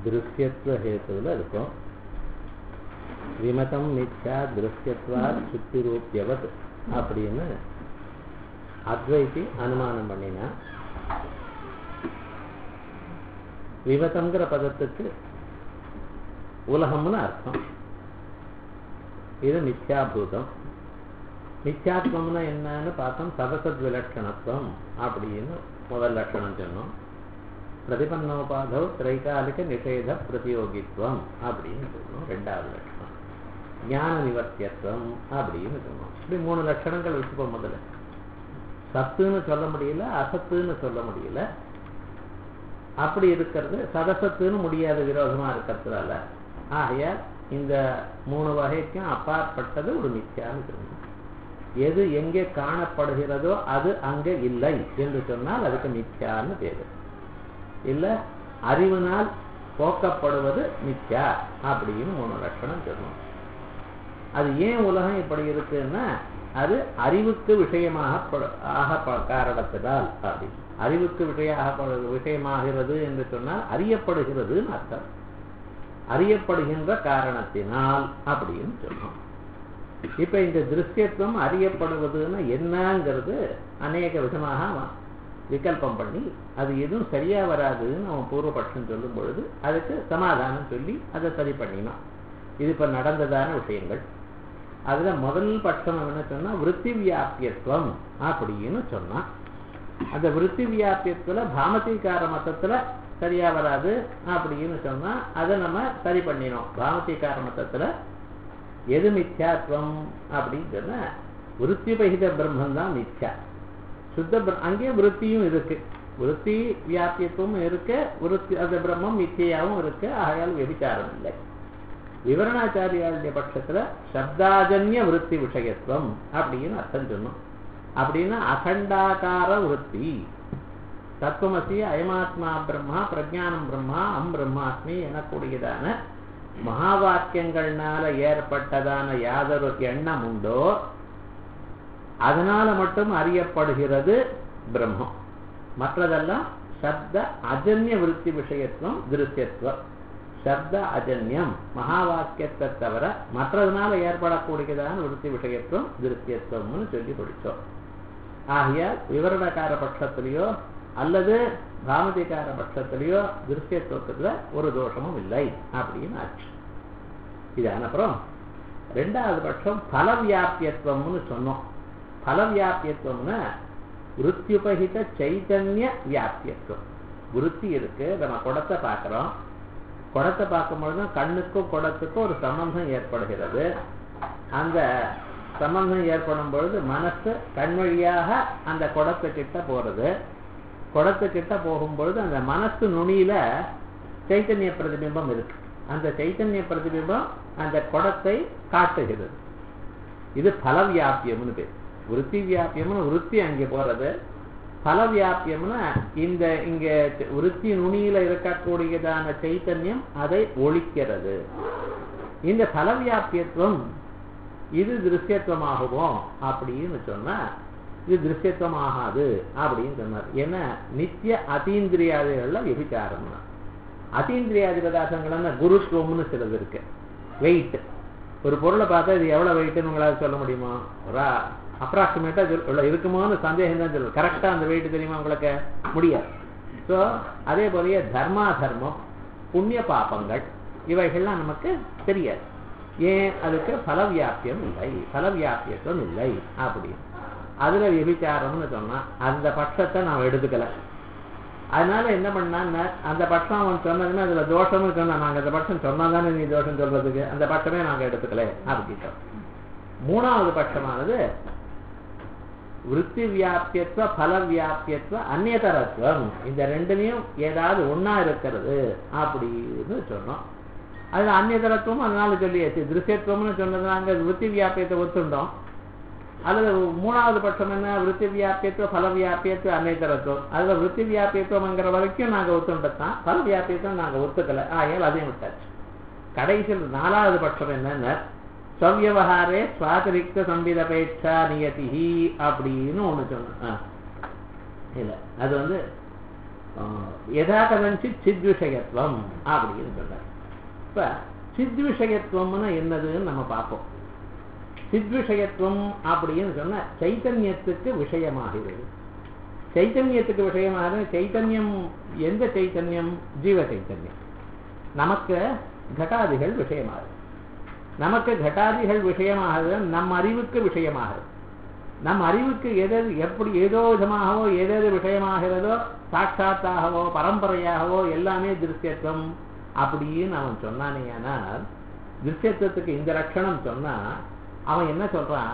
திருஷ்யத்துவ ஹேத்துவில் இருக்கும் விமதம் மித்யா திருஷ்யத்வா சுத்திரூப்பியவத் அப்படின்னு அத்வைத்தி அனுமானம் பண்ணினா விமதங்கிற பதத்துக்கு உலகம்னு அர்த்தம் இது மித்யாபூதம் மித்யாத்வம்னா என்னன்னு பார்த்தோம் சதசத் விலட்சணத்துவம் அப்படின்னு முதல் லட்சணம் சொன்னோம் பிரதிபன்னோபாதவ் திரைகாலிக நிஷேத பிரதியோகித்துவம் அப்படின்னு சொன்னோம் ரெண்டாவது லட்சணம் ஞான நிவர்த்தியத்துவம் அப்படின்னு சொன்னோம் இப்படி மூணு லட்சணங்கள் வச்சுப்போம் முதல்ல சத்துன்னு சொல்ல முடியல அசத்துன்னு சொல்ல முடியல அப்படி இருக்கிறது சதசத்துன்னு முடியாத விரோதமா இருக்கிறதுனால ஆகையால் இந்த மூணு வகைக்கும் அப்பாற்பட்டது ஒரு மித்யான்னு சொல்லணும் எது எங்கே காணப்படுகிறதோ அது அங்கே இல்லை என்று சொன்னால் அதுக்கு மித்யான்னு பேரு இல்ல அறிவினால் போக்கப்படுவது மித்யா அப்படின்னு மூணு லட்சணம் சொல்லணும் அது ஏன் உலகம் இப்படி இருக்குன்னா அது அறிவுக்கு விஷயமாக ஆக காரணத்தினால் அப்படி அறிவுக்கு விஷயாக விஷயமாகிறது என்று சொன்னால் அறியப்படுகிறதுன்னு அர்த்தம் அறியப்படுகின்ற காரணத்தினால் அப்படின்னு சொன்னோம் இப்ப இந்த திருஷ்யத்துவம் அறியப்படுவதுன்னா என்னங்கிறது அநேக விதமாக விகல்பம் பண்ணி அது எதுவும் சரியா வராதுன்னு அவன் பூர்வபட்சம் சொல்லும் பொழுது அதுக்கு சமாதானம் சொல்லி அதை சரி பண்ணினான் இது இப்ப நடந்ததான விஷயங்கள் அதுல முதல் பட்சம் என்ன சொன்னா விற்பி வியாபியத்துவம் அப்படின்னு சொன்னான் அந்த விற்பி வியாபியத்துல பாமதிகார மதத்துல சரியா வராது அப்படின்னு சொன்னா அதை நம்ம சரி பண்ணினோம் பாமதிகார மதத்துல எது மித்யாத்வம் அப்படின்னு சொன்னா விற்பி பகித பிரம்மன் தான் மித்யா சுத்த அங்கேயே விற்த்தியும் இருக்கு விற்பி வியாபியத்துவம் இருக்கு விற்பி அந்த பிரம்மம் மித்தியாவும் இருக்கு ஆகையால் வெபிச்சாரம் இல்லை விவரணாச்சாரியாளுடைய பட்சத்துல சப்தாஜன்ய விற்பி விஷயத்துவம் அப்படின்னு அர்த்தம் சொன்னோம் அப்படின்னா அகண்டாகார விற்பி தத்துவமசி அயமாத்மா பிரம்மா பிரஜானம் பிரம்மா அம் பிரம்மாஸ்மி எனக்கூடியதான மகா வாக்கியங்கள்னால ஏற்பட்டதான யாதொரு எண்ணம் உண்டோ அதனால மட்டும் அறியப்படுகிறது பிரம்மம் மற்றதெல்லாம் சப்த அஜன்ய விருத்தி விஷயத்துவம் திருஷ்யத்துவம் சப்த அஜன்யம் மகா வாக்கியத்தை தவிர மற்றதுனால ஏற்படக்கூடியதான விருத்தி விஷயத்துவம் திருஷ்யத்துவம்னு சொல்லி படித்தோம் ஆகையால் விவரணக்கார பட்சத்திலேயோ அல்லது பாமதிகார பட்சத்திலேயோ திருஷ்யத்துவத்துல ஒரு தோஷமும் இல்லை அப்படின்னு ஆச்சு இதான அப்புறம் ரெண்டாவது பட்சம் பல வியாபியத்துவம்னு சொன்னோம் பல வியாபியத்துவம்னா விருத்தியுபகித சைத்தன்ய வியாபியத்துவம் விருத்தி இருக்கு நம்ம குடத்தை பார்க்கிறோம் குடத்தை பார்க்கும்பொழுது கண்ணுக்கும் குடத்துக்கும் ஒரு சம்பந்தம் ஏற்படுகிறது அந்த சம்பந்தம் ஏற்படும் பொழுது மனசு கண் வழியாக அந்த குடத்து கிட்ட போறது குடத்து கிட்ட போகும்பொழுது அந்த மனசு நுனியில சைத்தன்ய பிரதிபிம்பம் இருக்கு அந்த சைத்தன்ய பிரதிபிம்பம் அந்த குடத்தை காட்டுகிறது இது பல வியாபியம்னு பேர் விருத்தி வியாபியம்னு விருத்தி அங்கே போறது பல வியாபியம்னா இந்த இங்க விருத்தி நுனியில இருக்கக்கூடியதான சைத்தன்யம் அதை ஒழிக்கிறது இந்த பல வியாபியத்துவம் இது திருஷ்யத்துவமாகுவோம் அப்படின்னு சொன்னா இது திருஷ்யத்துவமாகாது அப்படின்னு சொன்னார் ஏன்னா நித்திய அதீந்திரியாதிகள்ல விபிச்சாரம் அதீந்திரியாதி பதார்த்தங்கள்னா குருத்துவம்னு சிலது இருக்கு வெயிட் ஒரு பொருளை பார்த்தா இது எவ்வளவு வெயிட்னு உங்களால் சொல்ல முடியுமா ஒரு அப்ராக்சிமேட்டா இவ்வளவு இருக்குமோன்னு சந்தேகம் தான் சொல்லுவோம் கரெக்டா அந்த வெயிட் தெரியுமா உங்களுக்கு முடியாது ஸோ அதே போலயே தர்மா தர்மம் புண்ணிய பாப்பங்கள் இவைகள்லாம் நமக்கு தெரியாது ஏன் அதுக்கு பலவியாபியம் இல்லை பலவியாபியத்துவம் இல்லை அப்படி அதுல விபிச்சாரம்னு சொன்னா அந்த பட்சத்தை நான் எடுத்துக்கல அதனால என்ன பண்ணான்னு அந்த பட்சம் அவன் சொன்னதுன்னா அதுல தோஷம்னு சொன்னா நாங்க அந்த பட்சம் சொன்னா தானே நீ தோஷம் சொல்றதுக்கு அந்த பட்சமே நாங்க எடுத்துக்கல அப்படின்ட்டோம் மூணாவது பட்சமானது விற்பி வியாபியத்துவ பல வியாபியத்துவ அந்நியதரத்துவம் இந்த ரெண்டுலையும் ஏதாவது ஒன்னா இருக்கிறது அப்படின்னு சொன்னோம் அது அந்நியதரத்துவம் அதனால சொல்லியாச்சு திருஷ்யத்துவம்னு சொன்னது நாங்க விற்பி வியாபியத்தை ஒத்துண்டோம் அல்லது மூணாவது பட்சம் என்ன விற்பி வியாபியத்துவம் பல வியாபியத்துவம் அன்னைத்தரத்துவம் அதுல விற்பி வியாபியத்துவம்ங்கிற வரைக்கும் நாங்க ஒத்துண்டதான் பல வியாபியத்துவம் நாங்க ஒத்துக்கல ஆகையால் அதையும் விட்டாச்சு கடைசியில் நாலாவது பட்சம் என்னன்னா சவ்யவகாரே சுவாதிரிக்த சம்பிதபேட்சா நியதிஹி அப்படின்னு ஒண்ணு சொன்ன இல்ல அது வந்து எதா கதஞ்சி சித் விஷயத்துவம் அப்படின்னு சொன்னார் இப்ப சித் விஷயத்துவம்னா என்னதுன்னு நம்ம பார்ப்போம் சித் விஷயத்துவம் அப்படின்னு சொன்னா சைத்தன்யத்துக்கு விஷயமாகிறது சைத்தன்யத்துக்கு விஷயமாக சைத்தன்யம் எந்த சைத்தன்யம் ஜீவ சைத்தன்யம் நமக்கு கட்டாதிகள் விஷயமாகுது நமக்கு கட்டாதிகள் விஷயமாகுது நம் அறிவுக்கு விஷயமாகுது நம் அறிவுக்கு எதது எப்படி ஏதோ விதமாகவோ எதது விஷயமாகிறதோ சாட்சாத்தாகவோ பரம்பரையாகவோ எல்லாமே திருஷ்யத்துவம் அப்படின்னு அவன் சொன்னானே ஆனால் திருஷ்யத்துவத்துக்கு இந்த லட்சணம் சொன்னா அவன் என்ன சொல்றான்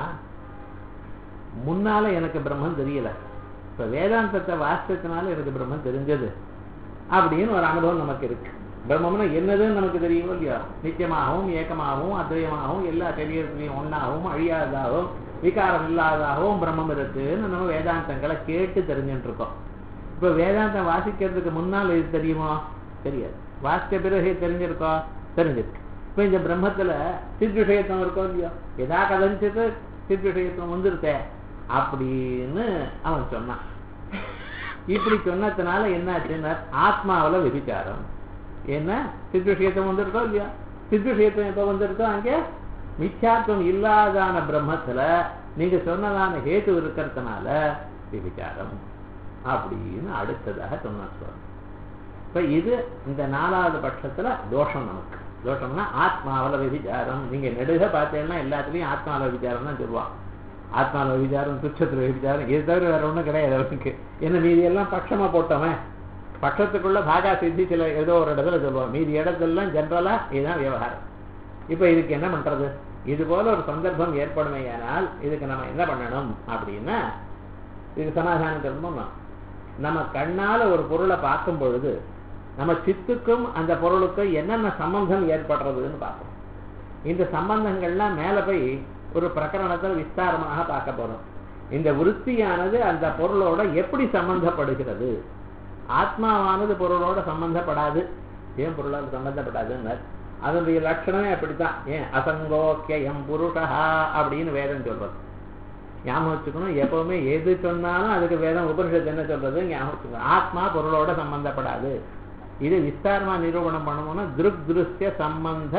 முன்னால எனக்கு பிரம்மன் தெரியல இப்ப வேதாந்தத்தை வாசித்ததுனால எனக்கு பிரம்மன் தெரிஞ்சது அப்படின்னு ஒரு அனுபவம் நமக்கு இருக்கு பிரம்மம்னா என்னதுன்னு நமக்கு தெரியும் இல்லையா நித்தியமாகவும் ஏக்கமாகவும் அத்வயமாகவும் எல்லா சரீரத்திலையும் ஒன்னாகவும் அழியாததாகவும் விகாரம் இல்லாததாகவும் பிரம்மம் இருக்குன்னு நம்ம வேதாந்தங்களை கேட்டு தெரிஞ்சுட்டு இருக்கோம் இப்ப வேதாந்தம் வாசிக்கிறதுக்கு முன்னால் இது தெரியுமோ தெரியாது வாசித்த பிறகு தெரிஞ்சிருக்கோ தெரிஞ்சிருக்கு இப்ப இந்த பிரம்மத்துல சித் விஷயத்துவம் இருக்கோ இல்லையோ எதா கதஞ்சிட்டு சித் விஷயத்துவம் வந்துருத்தே அப்படின்னு அவன் சொன்னான் இப்படி சொன்னதுனால என்ன ஆச்சுன்னா ஆத்மாவில விபிச்சாரம் என்ன சித் விஷயத்துவம் வந்திருக்கோ இல்லையா சித் விஷயத்துவம் எப்ப வந்திருக்கோ அங்கே மிச்சாத்துவம் இல்லாதான பிரம்மத்துல நீங்க சொன்னதான ஹேத்து இருக்கிறதுனால விபிச்சாரம் அப்படின்னு அடுத்ததாக சொன்னார் இப்ப இது இந்த நாலாவது பட்சத்துல தோஷம் நமக்கு தோஷம்னா ஆத்மாவில விபிச்சாரம் நீங்க நெடுக பார்த்தீங்கன்னா எல்லாத்துலயும் ஆத்மாவில விபிச்சாரம் தான் சொல்லுவான் ஆத்மாவில விபிச்சாரம் துச்சத்துல விபிச்சாரம் இது தவிர வேற ஒண்ணும் கிடையாது அவனுக்கு என்ன மீதி எல்லாம் பட்சமா போட்டவன் பட்சத்துக்குள்ள பாகா சித்தி சில ஏதோ ஒரு இடத்துல சொல்லுவான் மீதி இடத்துலாம் ஜென்ரலா இதுதான் விவகாரம் இப்ப இதுக்கு என்ன பண்றது இது போல ஒரு சந்தர்ப்பம் ஏற்படுமையானால் இதுக்கு நம்ம என்ன பண்ணணும் அப்படின்னா இதுக்கு சமாதானம் சொல்லணும்னா நம்ம கண்ணால ஒரு பொருளை பார்க்கும் பொழுது நம்ம சித்துக்கும் அந்த பொருளுக்கும் என்னென்ன சம்பந்தம் ஏற்படுறதுன்னு பார்ப்போம் இந்த சம்பந்தங்கள்லாம் மேல போய் ஒரு பிரகரணத்தில் விஸ்தாரமாக பார்க்க போறோம் இந்த விருத்தியானது அந்த பொருளோட எப்படி சம்பந்தப்படுகிறது ஆத்மாவானது பொருளோட சம்பந்தப்படாது ஏன் பொருளோட சம்பந்தப்படாதுன்னு அதனுடைய லட்சணமே அப்படித்தான் ஏன் அசங்கோக்கியம் புருஷா அப்படின்னு வேதம் சொல்றது ஞாபகம் வச்சுக்கணும் எப்பவுமே எது சொன்னாலும் அதுக்கு வேதம் உபனிஷத்து என்ன சொல்றது ஞாபகம் வச்சுக்கணும் ஆத்மா பொருளோட சம்பந்தப்படாது இது விஸ்தாரமா நிரூபணம் பண்ணணும்னா திருக் திருஷ்ய சம்பந்த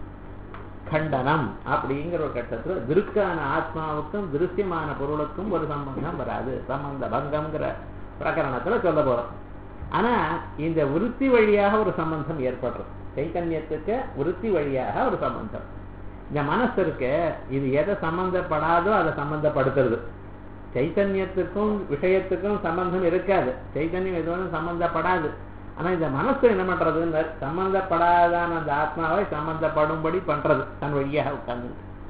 கண்டனம் அப்படிங்கிற ஒரு கட்டத்துல திருக்கான ஆத்மாவுக்கும் திருஷ்யமான பொருளுக்கும் ஒரு சம்பந்தம் வராது சம்பந்த பங்கம்ங்கிற பிரகரணத்துல சொல்ல போறோம் ஆனா இந்த விருத்தி வழியாக ஒரு சம்பந்தம் ஏற்படுறது சைத்தன்யத்துக்கு விருத்தி வழியாக ஒரு சம்பந்தம் இந்த மனசு இருக்க இது எதை சம்பந்தப்படாதோ அதை சம்பந்தப்படுத்துறது சைத்தன்யத்துக்கும் விஷயத்துக்கும் சம்பந்தம் இருக்காது சைத்தன்யம் எதுவும் சம்பந்தப்படாது ஆனா இந்த மனசு என்ன பண்றதுன்னு சம்பந்தப்படாதான அந்த ஆத்மாவை சம்பந்தப்படும்படி பண்றது தன் வழியாக உட்கார்ந்து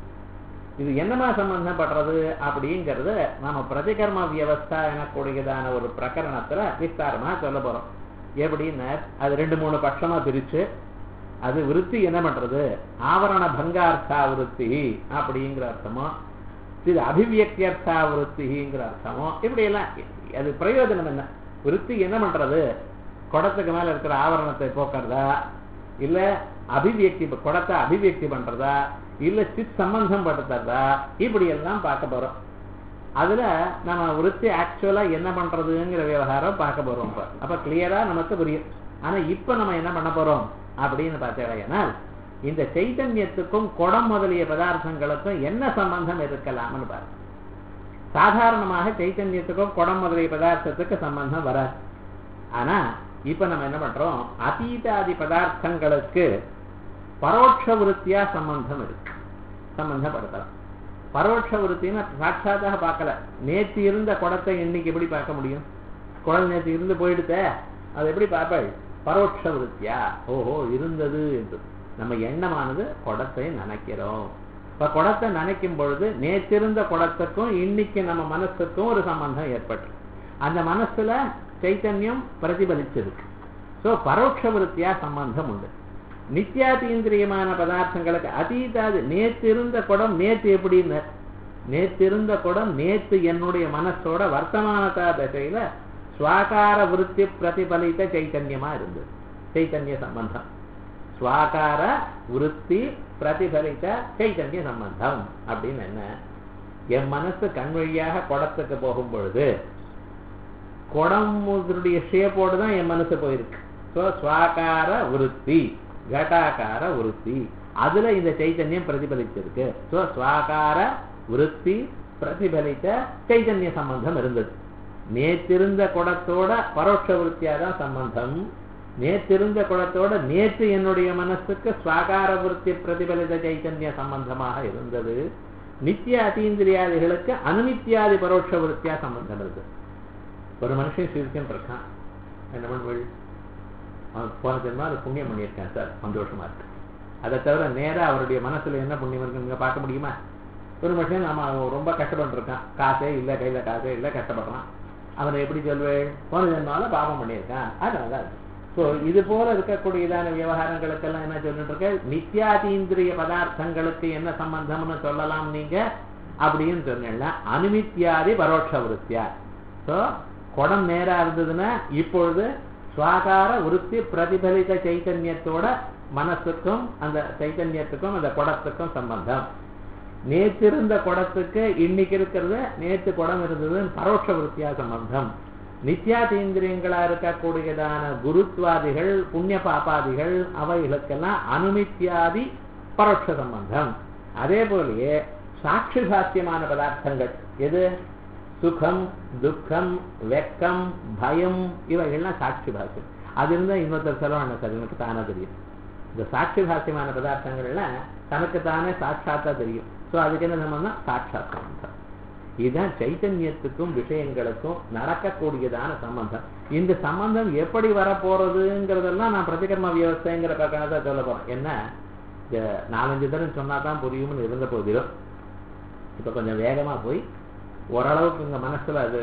இது என்னமா சம்பந்தப்படுறது அப்படிங்கிறது நாம பிரதிகர்ம வியவஸ்தா எனக்கூடியதான ஒரு பிரகரணத்துல விஸ்தாரமா சொல்ல போறோம் எப்படின்னு அது ரெண்டு மூணு பட்சமா பிரிச்சு அது விருத்தி என்ன பண்றது ஆவரண பங்கார்த்தா விருத்தி அப்படிங்கிற அர்த்தமோ இது அபிவியக்தியர்த்தா விருத்திங்கிற அர்த்தமோ இப்படி எல்லாம் அது பிரயோஜனம் என்ன விருத்தி என்ன பண்றது குடத்துக்கு மேல இருக்கிற ஆவரணத்தை போக்குறதா இல்ல அபிவியக்தி குடத்தை அபிவியக்தி பண்றதா இல்ல சித் சம்பந்தம் படுத்துறதா இப்படி எல்லாம் பார்க்க போறோம் அதுல நம்ம விருத்தி ஆக்சுவலா என்ன பண்றதுங்கிற விவகாரம் பார்க்க போறோம் இப்ப அப்ப கிளியரா நமக்கு புரியும் ஆனா இப்ப நம்ம என்ன பண்ண போறோம் அப்படின்னு பார்த்தேனால் இந்த சைத்தன்யத்துக்கும் குடம் முதலிய பதார்த்தங்களுக்கும் என்ன சம்பந்தம் இருக்கலாம்னு பாரு சாதாரணமாக சைத்தன்யத்துக்கும் குடம் முதலிய பதார்த்தத்துக்கு சம்பந்தம் வராது ஆனா இப்ப நம்ம என்ன பண்றோம் அதீதாதி பதார்த்தங்களுக்கு பரோட்ச விருத்தியா சம்பந்தம் இருக்கு சம்பந்தப்படுத்தலாம் பரோட்ச விருத்தின்னு சாட்சாத்தாக பார்க்கல நேற்று இருந்த குடத்தை இன்னைக்கு எப்படி பார்க்க முடியும் குடம் நேற்று இருந்து போயிடுத்த அது எப்படி பார்ப்பாள் பரோட்ச விருத்தியா ஓஹோ இருந்தது என்று நம்ம எண்ணமானது குடத்தை நினைக்கிறோம் இப்ப குடத்தை நினைக்கும் பொழுது நேற்றிருந்த குடத்துக்கும் இன்னைக்கு நம்ம மனசுக்கும் ஒரு சம்பந்தம் ஏற்பட்டு அந்த மனசுல சைத்தன்யம் பிரதிபலிச்சிருக்கு சோ பரோட்ச விருத்தியா சம்பந்தம் உண்டு நித்தியாதீந்திரியமான பதார்த்தங்களுக்கு அதீதாது நேற்று இருந்த குடம் நேற்று எப்படின்னு நேற்று இருந்த குடம் நேற்று என்னுடைய மனசோட வர்த்தமானதா தசையில சுவாகார விருத்தி பிரதிபலித்த சைத்தன்யமா இருந்தது சைத்தன்ய சம்பந்தம் சுவாகார விருத்தி பிரதிபலித்த சைத்தன்ய சம்பந்தம் அப்படின்னு என்ன என் மனசு கண் வழியாக குடத்துக்கு போகும் பொழுது குடமுடைய ஷேப்போடு தான் என் மனசு போயிருக்கு ஸோ ஸ்வாகார விருத்தி கட்டாகார விருத்தி அதுல இந்த சைத்தன்யம் பிரதிபலிச்சிருக்கு ஸோ ஸ்வாகார விருத்தி பிரதிபலித்த சைத்தன்ய சம்பந்தம் இருந்தது நேற்றிருந்த குடத்தோட பரோட்ச விருத்தியா தான் சம்பந்தம் நேற்றிருந்த குடத்தோட நேற்று என்னுடைய மனசுக்கு ஸ்வாகார விருத்தி பிரதிபலித்த சைத்தன்ய சம்பந்தமாக இருந்தது நித்திய அத்தீந்திரியாதிகளுக்கு அனுநித்தியாதி பரோட்ச விருத்தியா சம்பந்தம் இருக்கு ஒரு மனுஷன் சிரிச்சுட்டு இருக்கான் என்ன பண்ணுவள் அவன் போன ஜென்மா அது புண்ணியம் பண்ணியிருக்கேன் சார் சந்தோஷமா இருக்கு அதை தவிர நேரா அவருடைய மனசுல என்ன புண்ணியம் இருக்குன்னு பார்க்க முடியுமா ஒரு மனுஷன் நாம அவன் ரொம்ப கஷ்டப்பட்டு இருக்கான் காசே இல்லை கையில காசே இல்லை கஷ்டப்படுறான் அவனை எப்படி சொல்வேன் போன ஜென்மால பாவம் பண்ணியிருக்கான் அதனால ஸோ இது போல இருக்கக்கூடியதான விவகாரங்களுக்கெல்லாம் என்ன சொல்லிட்டு இருக்க நித்யாதீந்திரிய பதார்த்தங்களுக்கு என்ன சம்பந்தம்னு சொல்லலாம் நீங்க அப்படின்னு சொன்னீங்கன்னா அனுமித்யாதி பரோட்ச விருத்தியா ஸோ குடம் நேரா இருந்ததுன்னா இப்பொழுது சுவாகார விருத்தி பிரதிபலித்த சைத்தன்யத்தோட மனசுக்கும் அந்த சைத்தன்யத்துக்கும் அந்த குடத்துக்கும் சம்பந்தம் நேற்று இருந்த குடத்துக்கு இன்னைக்கு இருக்கிறது நேற்று குடம் இருந்தது பரோட்ச விருத்தியா சம்பந்தம் நித்யாதீந்திரியங்களா இருக்கக்கூடியதான குருத்வாதிகள் புண்ணிய பாப்பாதிகள் அவைகளுக்கெல்லாம் அனுமித்யாதி பரோட்ச சம்பந்தம் அதே போலயே சாட்சி பாத்தியமான பதார்த்தங்கள் எது சுகம் துக்கம் வெக்கம் பயம் இவைகள்லாம் சாட்சி பாக்கியம் அது இருந்தா இன்னொருத்தர் செலவான சார் எனக்கு தானே தெரியும் இந்த சாட்சி பாக்கியமான பதார்த்தங்கள்லாம் தனக்கு தானே சாட்சாத்தா தெரியும் ஸோ அதுக்கு என்ன சம்பந்தம் சாட்சாத் சம்பந்தம் இதுதான் சைத்தன்யத்துக்கும் விஷயங்களுக்கும் நடக்கக்கூடியதான சம்பந்தம் இந்த சம்பந்தம் எப்படி வரப்போறதுங்கிறதெல்லாம் நான் பிரதிகர்ம வியவஸ்தைங்கிற பக்கம் தான் சொல்ல போறேன் என்ன நாலஞ்சு தரம் சொன்னா தான் புரியும்னு இருந்த போதிலும் இப்ப கொஞ்சம் வேகமா போய் ஓரளவுக்கு உங்க மனசுல அது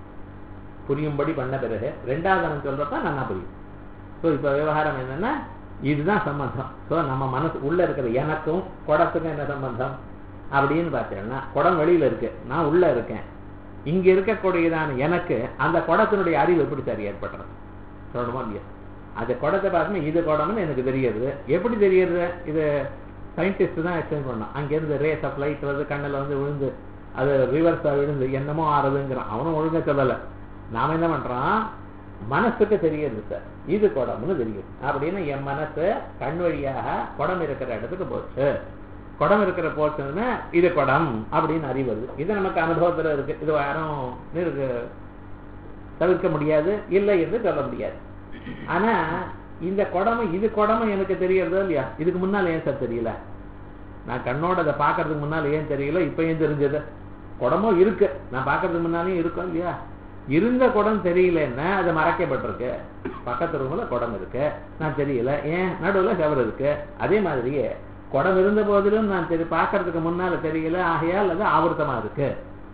புரியும்படி பண்ண பிறகு ரெண்டாவது தரம் சொல்றப்ப நல்லா புரியும் ஸோ இப்ப விவகாரம் என்னன்னா இதுதான் சம்பந்தம் ஸோ நம்ம மனசு உள்ள இருக்கிற எனக்கும் குடத்துக்கும் என்ன சம்பந்தம் அப்படின்னு பார்த்தீங்கன்னா குடம் வெளியில இருக்கு நான் உள்ள இருக்கேன் இங்க இருக்கக்கூடியதான எனக்கு அந்த குடத்தினுடைய அறிவு எப்படி சார் ஏற்படுறது சொல்லணுமா இல்லையா அந்த குடத்தை பார்த்தோம்னா இது குடம்னு எனக்கு தெரியுது எப்படி தெரியுது இது சயின்டிஸ்ட் தான் எக்ஸ்பிளைன் பண்ணோம் அங்கேருந்து ரேஸ் ஆஃப் லைட் வந்து கண்ணில் வந்து விழுந்து அது ரிவர்ஸாக விழுந்து என்னமோ ஆறுதுங்கிறான் அவனும் ஒழுங்கா சொல்லலை நாம என்ன பண்றோம் மனசுக்கு தெரியுது சார் இது குடம்னு தெரியுது அப்படின்னு என் மனசு கண் வழியாக குடம் இருக்கிற இடத்துக்கு போச்சு குடம் இருக்கிற போச்சுன்னா இது குடம் அப்படின்னு அறிவது இது நமக்கு அனுபவத்துல இருக்கு இது யாரும் இருக்கு தவிர்க்க முடியாது இல்லை என்று சொல்ல முடியாது ஆனா இந்த குடமை இது குடமை எனக்கு தெரியறதோ இல்லையா இதுக்கு முன்னால ஏன் சார் தெரியல நான் கண்ணோட அதை பாக்குறதுக்கு முன்னால ஏன் தெரியல இப்ப ஏன் தெரிஞ்சது குடமும் இருக்கு நான் பாக்குறதுக்கு முன்னாலேயும் இருக்கும் இல்லையா இருந்த குடம் தெரியலன்னா அது மறைக்கப்பட்டிருக்கு பக்கத்து ரூம்ல குடம் இருக்கு நான் தெரியல ஏன் நடுவுல செவர் இருக்கு அதே மாதிரியே குடம் இருந்த போதிலும் நான் தெரி பார்க்கறதுக்கு முன்னால தெரியல ஆகையால் அது ஆவர்த்தமா இருக்கு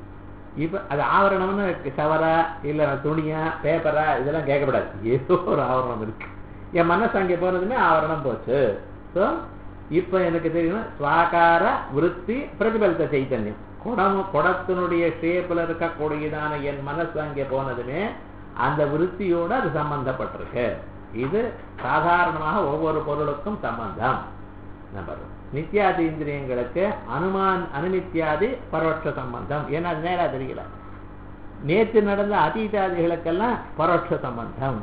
இப்ப அது ஆவரணம்னு ஷவரா இல்ல துணியா பேப்பரா இதெல்லாம் கேட்கக்கூடாது ஏதோ ஒரு ஆவரணம் இருக்கு என் மனசு அங்கே போனதுமே ஆவரணம் போச்சு ஸோ இப்ப எனக்கு தெரியும் சுவாகார விருத்தி பிரதிபலித்த சைத்தன்யம் குடம் குடத்தினுடைய ஷேப்ல இருக்கக்கூடியதான என் மனசு அங்கே போனதுமே அந்த விருத்தியோட அது சம்பந்தப்பட்டிருக்கு இது சாதாரணமாக ஒவ்வொரு பொருளுக்கும் சம்பந்தம் நம்பர் நித்யாதி இந்திரியங்களுக்கு அனுமான் அனுமித்யாதி பரோட்ச சம்பந்தம் ஏன்னா அது நேரா தெரியல நேற்று நடந்த அதீதாதிகளுக்கெல்லாம் பரோட்ச சம்பந்தம்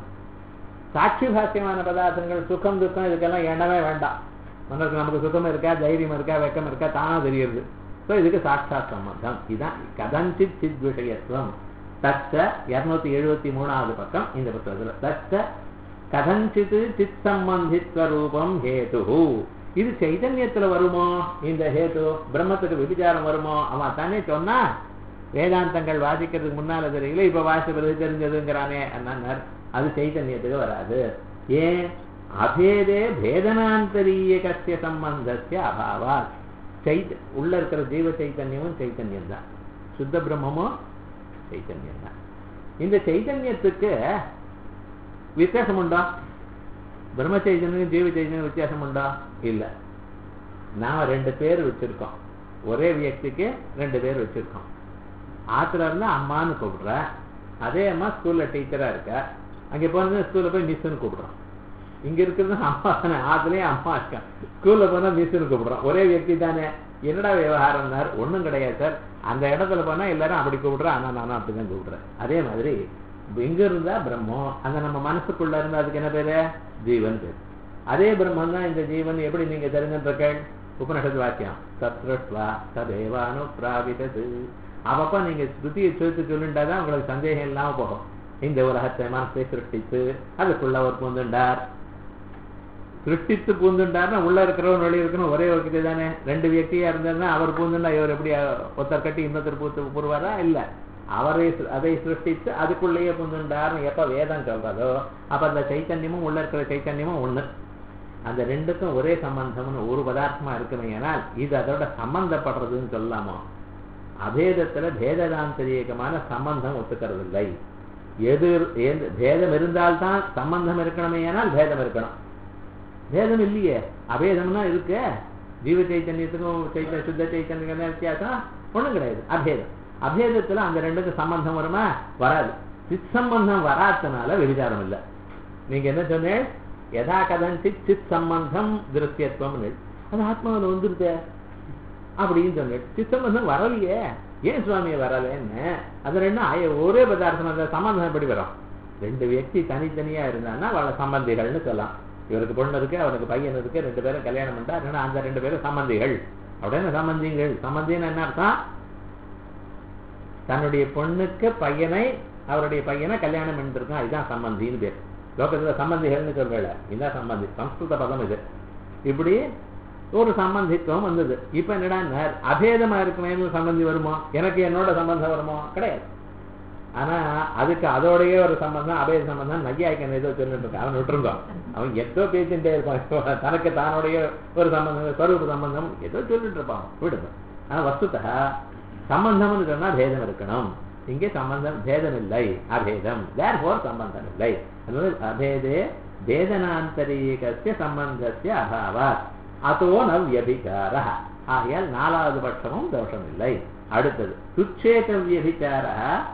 சாட்சி பாக்கியமான பதார்த்தங்கள் சுகம் துக்கம் இதுக்கெல்லாம் எண்ணமே வேண்டாம் மனசுக்கு நமக்கு சுகம் இருக்கா தைரியம் இருக்கா வெக்கம் இருக்கா தானா தெரியுது ஸோ இதுக்கு சாட்சாத் சம்பந்தம் இதுதான் கதஞ்சித் சித் விஷயத்துவம் தச்ச இருநூத்தி எழுபத்தி மூணாவது பக்கம் இந்த புத்தகத்துல தச்ச கதஞ்சித் சித் சம்பந்தித்வ ரூபம் ஹேது இது சைதன்யத்துல வருமோ இந்த ஹேது பிரம்மத்துக்கு விபிச்சாரம் வருமோ அவன் தானே சொன்னா வேதாந்தங்கள் வாசிக்கிறதுக்கு முன்னால தெரியல இப்ப வாசி பிறகு தெரிஞ்சதுங்கிறானே அண்ணார் அது சைத்தன்யத்துக்கு வராது ஏன் அபேதே பேதனாந்தரிய கசிய சம்பந்தசிய அபாவா சைத் உள்ள இருக்கிற ஜீவ சைத்தன்யமும் சைத்தன்யம் தான் சுத்த பிரம்மமும் சைத்தன்யம் தான் இந்த சைத்தன்யத்துக்கு வித்தியாசம் உண்டா பிரம்ம சைத்தன்யம் ஜீவ சைத்தன்யம் வித்தியாசம் உண்டா இல்ல நாம ரெண்டு பேர் வச்சிருக்கோம் ஒரே வியக்திக்கு ரெண்டு பேர் வச்சிருக்கோம் ஆத்துல இருந்தா அம்மான்னு கூப்பிடுற அதே அம்மா ஸ்கூல்ல டீச்சரா இருக்க அங்க போனது ஸ்கூல்ல போய் மிஸ்ன்னு கூப்பிடுறோம் இங்க இருக்கிறது அம்மா தானே ஆத்துலயே அம்மா இருக்கா ஸ்கூல்ல போனா மிஸ்ன்னு கூப்பிடுறோம் ஒரே வியக்தி தானே என்னடா விவகாரம்னார் ஒண்ணும் கிடையாது சார் அந்த இடத்துல போனா எல்லாரும் அப்படி கூப்பிடுறேன் ஆனா நானும் அப்படிதான் கூப்பிடுறேன் அதே மாதிரி எங்க இருந்தா பிரம்மம் அந்த நம்ம மனசுக்குள்ள இருந்தா அதுக்கு என்ன பேரு ஜீவன் பேரு அதே பிரம்மம் தான் இந்த ஜீவன் எப்படி நீங்க தெரிஞ்சிருக்கீர்கள் உபனிஷத்து வாக்கியம் தத்ருஷ்வா ததேவானு பிராவிதது அப்பப்ப நீங்க ஸ்ருதியை சேர்த்து சொல்லிட்டாதான் உங்களுக்கு சந்தேகம் இல்லாம போகும் இந்த உலகத்தை மனசை சிருஷ்டித்து அதுக்குள்ள அவர் பூந்துண்டார் சிருஷ்டித்து பூந்துண்டார்னா உள்ள இருக்கிறவன் வெளியே இருக்கணும் ஒரே ஒரு தானே ரெண்டு வியக்தியா இருந்தாருன்னா அவர் பூந்துண்டா இவர் எப்படி ஒருத்தர் கட்டி இன்னொருத்தர் பூத்து பூர்வாரா இல்ல அவரை அதை சிருஷ்டித்து அதுக்குள்ளேயே பூந்துண்டார்னு எப்ப வேதம் சொல்றதோ அப்ப அந்த சைத்தன்யமும் உள்ள இருக்கிற சைத்தன்யமும் ஒண்ணு அந்த ரெண்டுக்கும் ஒரே சம்பந்தம்னு ஒரு பதார்த்தமா இருக்குமே ஏனால் இது அதோட சம்பந்தப்படுறதுன்னு சொல்லாமோ அபேதத்துல பேததாந்தரியமான சம்பந்தம் ஒத்துக்கிறது இல்லை எது பேதம் இருந்தால்தான் சம்பந்தம் இருக்கணுமே ஏனால் பேதம் இருக்கணும் பேதம் இல்லையே அபேதம்னா இருக்கு ஜீவ சைத்தன்யத்துக்கும் சைத்த சுத்த சைத்தன்யம் வித்தியாசம் ஒண்ணும் கிடையாது அபேதம் அபேதத்துல அந்த ரெண்டுக்கும் சம்பந்தம் வருமா வராது சித் சம்பந்தம் வராதனால விபச்சாரம் இல்லை நீங்க என்ன சொன்னேன் யதா கதஞ்சித் சித் சம்பந்தம் திருஷ்யத்துவம் அது ஆத்மாவில் வந்துருது அப்படின்னு சொன்னேன் சித் சம்பந்தம் வரலையே ஏன் சுவாமியை வரலன்னு அது ரெண்டு ஒரே பதார்த்தம் அந்த சம்பந்தம் எப்படி வரும் ரெண்டு வியக்தி தனித்தனியா இருந்தான்னா அவளை சம்பந்திகள்னு சொல்லலாம் இவருக்கு பொண்ணு இருக்கு அவனுக்கு பையன் இருக்கு ரெண்டு பேரும் கல்யாணம் பண்ணிட்டா அந்த ரெண்டு பேரும் சம்பந்திகள் அப்படின்னு சம்பந்திகள் சம்பந்தின்னு என்ன அர்த்தம் தன்னுடைய பொண்ணுக்கு பையனை அவருடைய பையனை கல்யாணம் பண்ணிருக்கான் இதுதான் சம்பந்தின்னு பேர் லோகத்துல சம்பந்திகள்னு சொல்றல இதுதான் சம்பந்தி சம்ஸ்கிருத பதம் இது இப்படி ஒரு சம்பந்தித்துவம் வந்தது இப்ப என்னடா அபேதமா இருக்குமே சம்பந்தி வருமோ எனக்கு என்னோட சம்பந்தம் வருமோ கிடையாது ஆனா அதுக்கு அதோடய ஒரு சம்பந்தம் அபேத சம்பந்தம் நையாய்க்கன் ஏதோ சொல்லிட்டு இருக்கான் அவன் விட்டுருங்க அவன் ஏதோ பேசிட்டே இருப்பான் தனக்கு தானுடைய ஒரு சம்பந்தம் ஸ்வரூப சம்பந்தம் ஏதோ சொல்லிட்டு இருப்பான் விடுங்க ஆனா வஸ்துதா சம்பந்தம்னு சொன்னா பேதம் இருக்கணும் இங்கே சம்பந்தம் பேதம் இல்லை அபேதம் தேர் போர் சம்பந்தம் இல்லை அதனால அபேதே வேதனாந்தரீகசிய சம்பந்தசிய அபாவா அதோ ந வியபிச்சார ஆகையால் நாலாவது பட்சமும் தோஷம் இல்லை அடுத்தது துச்சேத வியபிச்சார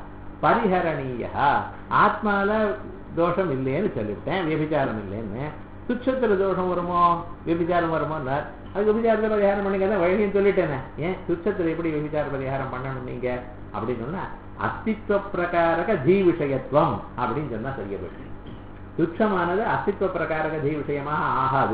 பரிஹரணீய ஆத்மால தோஷம் இல்லைன்னு சொல்லிவிட்டேன் வியபிச்சாரம் இல்லைன்னு துச்சத்துல தோஷம் வருமோ வியபிச்சாரம் வருமோ அது விபச்சாரத்தை பரிகாரம் பண்ணிக்க வழியும் சொல்லிட்டேனே ஏன் துச்சத்துல எப்படி விபச்சார பரிகாரம் பண்ணணும் நீங்க அப்படின்னு சொன்னா அஸ்தித்வ பிரகாரக தீ விஷயத்துவம் அப்படின்னு சொன்னா செய்ய வேண்டும் துச்சமானது அஸ்தித்வ பிரகாரக தீ விஷயமாக ஆகாது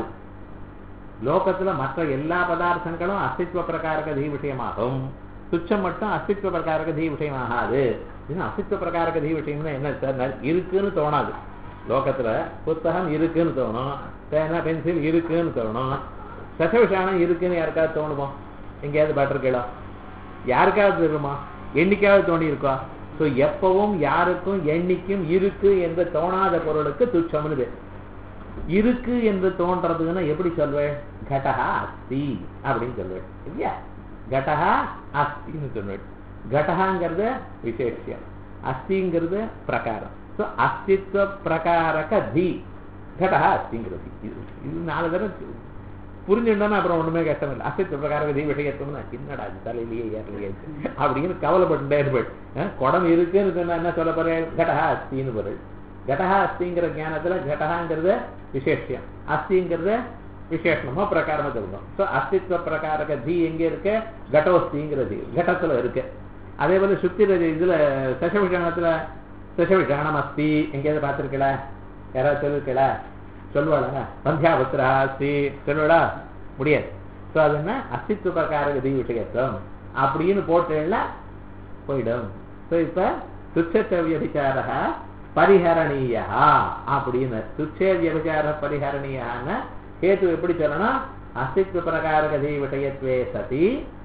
லோகத்துல மற்ற எல்லா பதார்த்தங்களும் அஸ்தித்வ பிரகாரக தீ விஷயமாகும் துச்சம் மட்டும் அஸ்தித்வ பிரகாரக தீ விஷயமாகாது இது அஸ்தித்வ பிரகாரக தீ விஷயம்னா என்ன சார் இருக்குன்னு தோணாது லோகத்துல புத்தகம் இருக்குன்னு தோணும் பேனா பென்சில் இருக்குன்னு தோணும் சசவிஷானம் இருக்குன்னு யாருக்காவது தோணுமா எங்கேயாவது பட்டிருக்கீங்களா யாருக்காவது தெரியுமா என்னைக்காவது தோணி இருக்கா ஸோ எப்பவும் யாருக்கும் எண்ணிக்கும் இருக்கு என்று தோணாத பொருளுக்கு துச்சம்னு பேர் இருக்கு என்று தோன்றதுன்னா எப்படி சொல்வேன் கடகா அஸ்தி அப்படின்னு சொல்வேன் இல்லையா கடகா அஸ்தின்னு சொல்வேன் கடகாங்கிறது விசேஷம் அஸ்திங்கிறது பிரகாரம் ஸோ அஸ்தித்வ பிரகாரக தி கடகா அஸ்திங்கிறது இது இது நாலு தடவை புரிஞ்சுட்டோன்னா அப்புறம் ஒண்ணுமே கஷ்டம் இல்லை அசைத்த பிரகாரம் தீ விஷயத்தோம்னா என்னடா இது தலையிலேயே ஏறலையே அப்படின்னு கவலைப்பட்டுட்டே இருப்பேன் குடம் இருக்குன்னு சொன்னா என்ன சொல்ல போறேன் கடகா அஸ்தின்னு பொருள் கடகா அஸ்திங்கிற ஞானத்துல கடகாங்கிறது விசேஷம் அஸ்திங்கிறது விசேஷமோ பிரகாரமா சொல்லணும் ஸோ அஸ்தித்வ பிரகாரக தீ எங்க இருக்கு கடோஸ்திங்கிற தீ கடத்துல இருக்கு அதே போல சுத்திர இதுல சசவிஷானத்துல சசவிஷானம் அஸ்தி எங்கேயாவது பார்த்திருக்கல யாராவது சொல்லிருக்கல சொல்லுவாளா சந்தியாபுத்திரா அஸ்தி சொல்லுவாளா முடியாது ஸோ அது என்ன அஸ்தித்வ பிரகாரக தீ விஷயத்துவம் அப்படின்னு போட்டேன்னா போயிடும் ஸோ இப்ப துச்சத்த வியபிச்சாரக பரிஹரணீயா அப்படின்னு துச்சே வியபிச்சார பரிஹரணீயான கேத்து எப்படி சொல்லணும் அஸ்தித்வ பிரகாரக தீ விஷயத்வே சதி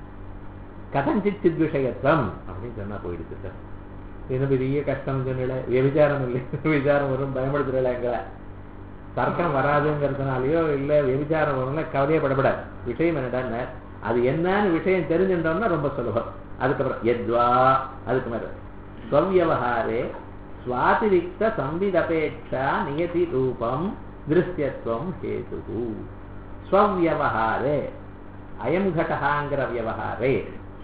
கதஞ்சித் சித் விஷயத்துவம் அப்படின்னு சொன்னா போயிடுச்சு சார் இது பெரிய கஷ்டம் சொன்னல வியபிச்சாரம் இல்லை விசாரம் வரும் பயன்படுத்துறல எங்களை தர்க்கம் வராதுங்கிறதுனாலயோ இல்ல விபச்சாரம் வரும்னா கவலையப்படப்படாது விஷயம் என்னடான்னு அது என்னன்னு விஷயம் தெரிஞ்சுட்டோம்னா ரொம்ப சுலபம் அதுக்கப்புறம் எத்வா அதுக்கு மேல ஸ்வவியவஹாரே சுவாதிரிக்த சம்விதபேட்சா நியதி ரூபம் திருஷ்யத்துவம் ஹேது ஸ்வவியவஹாரே அயம் கடகாங்கிற வியவஹாரே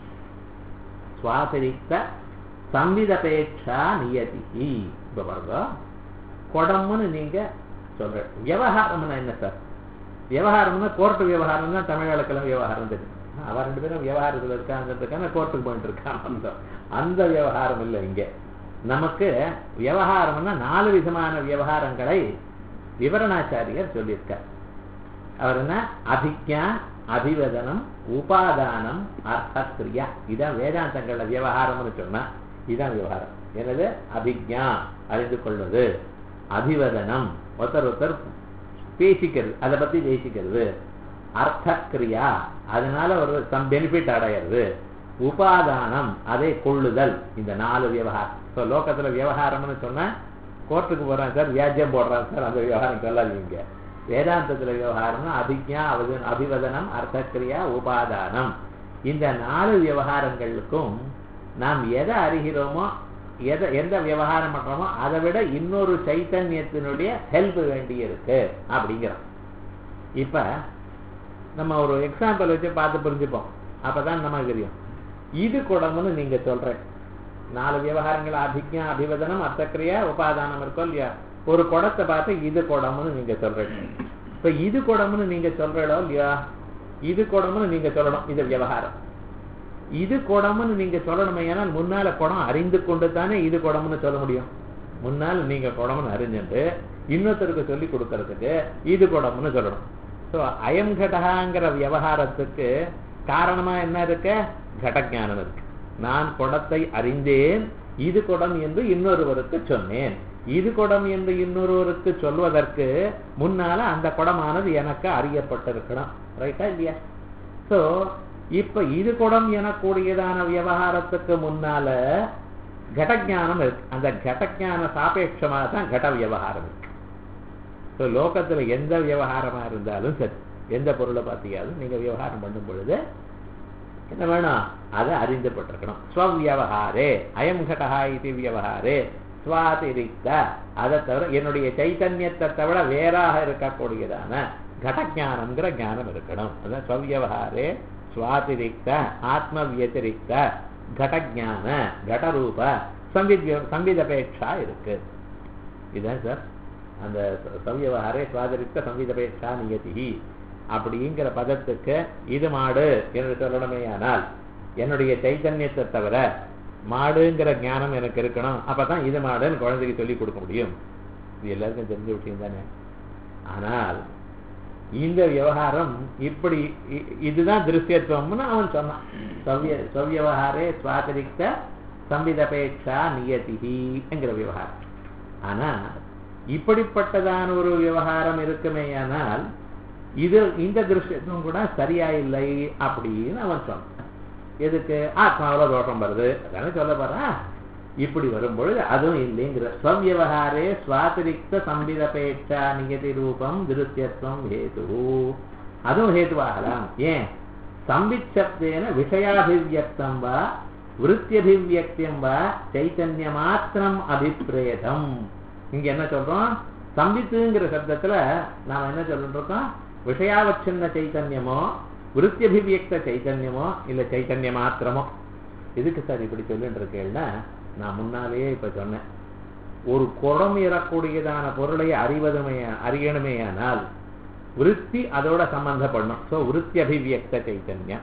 சுவாதிரிக்த சம்விதபேட்சா நியதி இப்ப பாருங்க குடம்னு நீங்க சொல்ற விவகாரம்னா என்ன சார் விவகாரம்னா கோர்ட்டு விவகாரம் தான் தமிழ் வழக்கெல்லாம் விவகாரம் தெரியும் அவ ரெண்டு பேரும் விவகாரத்தில் இருக்காங்கிறதுக்கான கோர்ட்டுக்கு போயிட்டு இருக்கான் அந்த அந்த விவகாரம் இல்லை இங்க நமக்கு விவகாரம்னா நாலு விதமான விவகாரங்களை விவரணாச்சாரியர் சொல்லியிருக்கார் அவர் என்ன அபிக்யா அபிவதனம் உபாதானம் அர்த்தக்கிரியா இதான் வேதாந்தங்கள்ல விவகாரம்னு சொன்னா இதான் விவகாரம் எனது அபிக்யா அறிந்து கொள்வது அபிவதனம் ஒருத்தர் ஒருத்தர் பேசிக்கிறது அதை பத்தி பேசிக்கிறது அர்த்தக்கிரியா அதனால ஒரு சம் பெனிஃபிட் அடையிறது உபாதானம் அதை கொள்ளுதல் இந்த நாலு விவகாரம் ஸோ லோகத்துல விவகாரம்னு சொன்னா கோர்ட்டுக்கு போறான் சார் வியாஜ்யம் போடுறான் சார் அந்த விவகாரம் சொல்லாதீங்க வேதாந்தத்துல விவகாரம்னா அபிக்யா அவது- அபிவதனம் அர்த்தக்கிரியா உபாதானம் இந்த நாலு விவகாரங்களுக்கும் நாம் எதை அறிகிறோமோ எதை எந்த விவகாரம் பண்றோமோ அதை விட இன்னொரு சைத்தன்யத்தினுடைய ஹெல்ப் வேண்டி இருக்கு அப்படிங்கிறோம் இப்ப நம்ம ஒரு எக்ஸாம்பிள் வச்சு பார்த்து புரிஞ்சுப்போம் அப்பதான் நமக்கு தெரியும் இது குடம்னு நீங்க சொல்றேன் நாலு விவகாரங்கள் அபிக்யா அபிவதனம் அர்த்தக்கிரியா உபாதானம் இருக்கும் இல்லையா ஒரு குடத்தை பார்த்து இது குடம்னு நீங்க சொல்றீங்க இப்ப இது குடம்னு நீங்க சொல்றீங்களோ இல்லையா இது குடம்னு நீங்க சொல்லணும் இது விவகாரம் இது குடம்னு நீங்க சொல்லணுமே ஏன்னால் முன்னால குடம் அறிந்து கொண்டு தானே இது குடம்னு சொல்ல முடியும் முன்னால் நீங்க குடம்னு அறிஞ்சுட்டு இன்னொருத்தருக்கு சொல்லி கொடுக்கறதுக்கு இது குடம்னு சொல்லணும் ஸோ அயம் கடகாங்கிற விவகாரத்துக்கு காரணமா என்ன இருக்கு கடஜானம் இருக்கு நான் குடத்தை அறிந்தேன் இது குடம் என்று இன்னொருவருக்கு சொன்னேன் இது குடம் என்று இன்னொருவருக்கு சொல்வதற்கு முன்னால அந்த குடமானது எனக்கு அறியப்பட்டிருக்கணும் ரைட்டா இல்லையா சோ இப்ப இது குடம் எனக்கூடியதான விவகாரத்துக்கு முன்னால கடஜானம் இருக்கு அந்த கடஜான சாபேட்சமாக தான் கட விவகாரம் இருக்கு ஸோ லோகத்துல எந்த விவகாரமா இருந்தாலும் சரி எந்த பொருளை பார்த்தியாலும் நீங்க விவகாரம் பண்ணும் பொழுது என்ன வேணும் அதை அறிந்துபட்டிருக்கணும் ஸ்வவியவகாரே அயம் கடகா இது வியவகாரே சுவாதிரிக்த அதை தவிர என்னுடைய சைத்தன்யத்தை தவிர வேறாக இருக்கக்கூடியதான கடஜானம்ங்கிற ஞானம் இருக்கணும் அதான் ஸ்வவியவகாரே சுவாதிரிக்த ஆத்ம வியதிரிக்த கடஜான கடரூப சம்வித்ய சம்விதபேட்சா இருக்கு இதுதான் சார் அந்த சவ்யவகாரே சுவாதிரிக்த சம்விதபேட்சா நியதி அப்படிங்கிற பதத்துக்கு இது மாடு என்று சொல்லணுமே ஆனால் என்னுடைய சைத்தன்யத்தை தவிர மாடுங்கிற ஞானம் எனக்கு இருக்கணும் அப்பதான் இது மாடுன்னு குழந்தைக்கு சொல்லி கொடுக்க முடியும் இது எல்லாருக்கும் தெரிஞ்ச விஷயம் தானே ஆனால் இந்த விவகாரம் இப்படி இ- இதுதான் திருஷ்யத்துவம்னு அவன் சொன்னான் சவ்ய சவ்யவகாரே சுவாதிரிக்த சம்விதபேட்சா நியதிங்கிற விவகாரம் ஆனா இப்படிப்பட்டதான ஒரு விவகாரம் இருக்குமேயானால் இது இந்த திருஷ்யத்துவம் கூட சரியா இல்லை அப்படின்னு அவன் சொன்னான் எதுக்கு ஆத்மாவில் தோஷம் வருது அதானே சொல்ல போறா இப்படி வரும்பொழுது அதுவும் இல்லைங்கிற ஸ்வவியவகாரே சுவாதிரிக்த சம்பிதபேட்சா நியதி ரூபம் திருஷ்யத்துவம் ஹேது அதுவும் ஹேதுவாகலாம் ஏன் சம்பிச்சப்தேன விஷயாபிவியக்தம் வா விருத்தியபிவியக்தியம் வா சைத்தன்ய மாத்திரம் அபிப்பிரேதம் இங்க என்ன சொல்றோம் சம்பித்துங்கிற சப்தத்துல நாம என்ன சொல்லிட்டு இருக்கோம் விஷயாவச்சின்ன சைத்தன்யமோ விருத்தியபிவியக்த சைத்தன்யமோ இல்ல சைத்தன்ய மாத்திரமோ எதுக்கு சார் இப்படி சொல்லிட்டு இருக்கேன்னா நான் முன்னாலேயே இப்ப சொன்னேன் ஒரு குடம் ஏறக்கூடியதான பொருளை அறிவதுமே அறியணுமேயானால் விருத்தி அதோட சம்பந்தப்படணும் ஸோ விருத்தி அபிவியக்த சைத்தன்யம்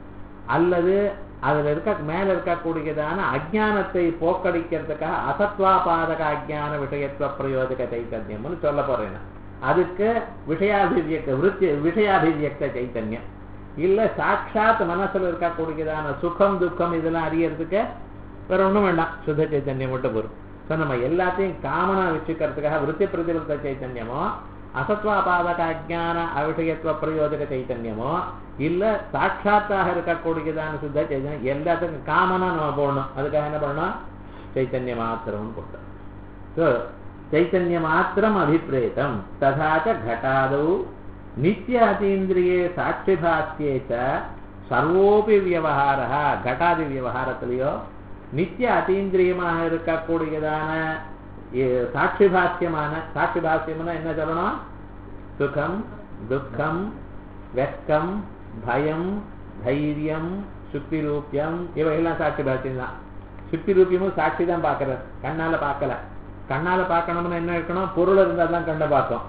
அல்லது அதுல இருக்க மேல இருக்கக்கூடியதான அஜானத்தை போக்கடிக்கிறதுக்காக அசத்வாபாதக அஜான விஷயத்துவ பிரயோஜக சைத்தன்யம்னு சொல்ல போறேன் நான். அதுக்கு விஷயாபிவியக்த விருத்தி விஷயாபிவியக்த சைத்தன்யம் இல்ல சாட்சாத் மனசுல இருக்கக்கூடியதான சுகம் துக்கம் இதெல்லாம் அறியறதுக்கு வேற ஒண்ணும் வேண்டாம் சுத்த சைத்தன்யம் மட்டும் போரும் ஸோ நம்ம எல்லாத்தையும் காமனா வச்சுக்கிறதுக்காக விருத்தி பிரதிபத்த சைத்தன்யமோ அசத்வாபாதக அஜான அவிஷயத்துவ பிரயோஜக சைத்தன்யமோ இல்ல சாட்சாத்தாக இருக்கக்கூடியதான சுத்த சைத்தன்யம் எல்லாத்துக்கும் காமனா நம்ம போடணும் அதுக்காக என்ன பண்ணணும் சைத்தன்ய மாத்திரம் போட்டோம் ஸோ चैतन्य मात्रम अभिप्रेतम तथा च घटादौ नित्य अतीन्द्रिये साक्षिभास्ये च सर्वोपि व्यवहारः घटादि விவகாரத்திலேயோ நித்திய அத்தீந்திரியமாக இருக்கக்கூடியதான எ- சாட்சிபாஸ்யமான சாட்சிபாஸ்யம்னா என்ன சொல்லணும் சுகம் துக்கம் வெட்கம் பயம் தைரியம் சுக்தி ரூபியம் இவையெல்லாம் சாட்சி பாக்கியம் தான் சுக்தி ரூபியமும் சாட்சி தான் பார்க்கறது கண்ணால பார்க்கல கண்ணால பார்க்கணும்னு என்ன இருக்கணும் பொருள் இருந்தால் தான் கண்ணை பார்த்தோம்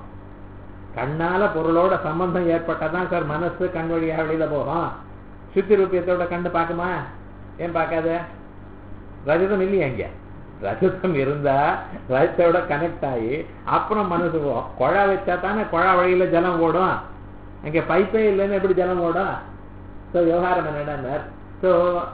கண்ணால பொருளோட சம்பந்தம் ஏற்பட்டாதான் சார் மனசு கண் வழியா வெளியில போகும் சுத்தி ரூபியத்தோட கண்டு பார்க்குமா ஏன் பார்க்காத ரஜதம் இல்லையா இங்க ரஜதம் இருந்தா ரஜத்தோட கனெக்ட் ஆகி அப்புறம் மனசு போ- குழா வச்சா தானே குழா வழியில ஜலம் ஓடும் அங்க பைப்பே இல்லைன்னு எப்படி ஜலம் ஓடும் ஸோ விவகாரம் என்னடா ஸோ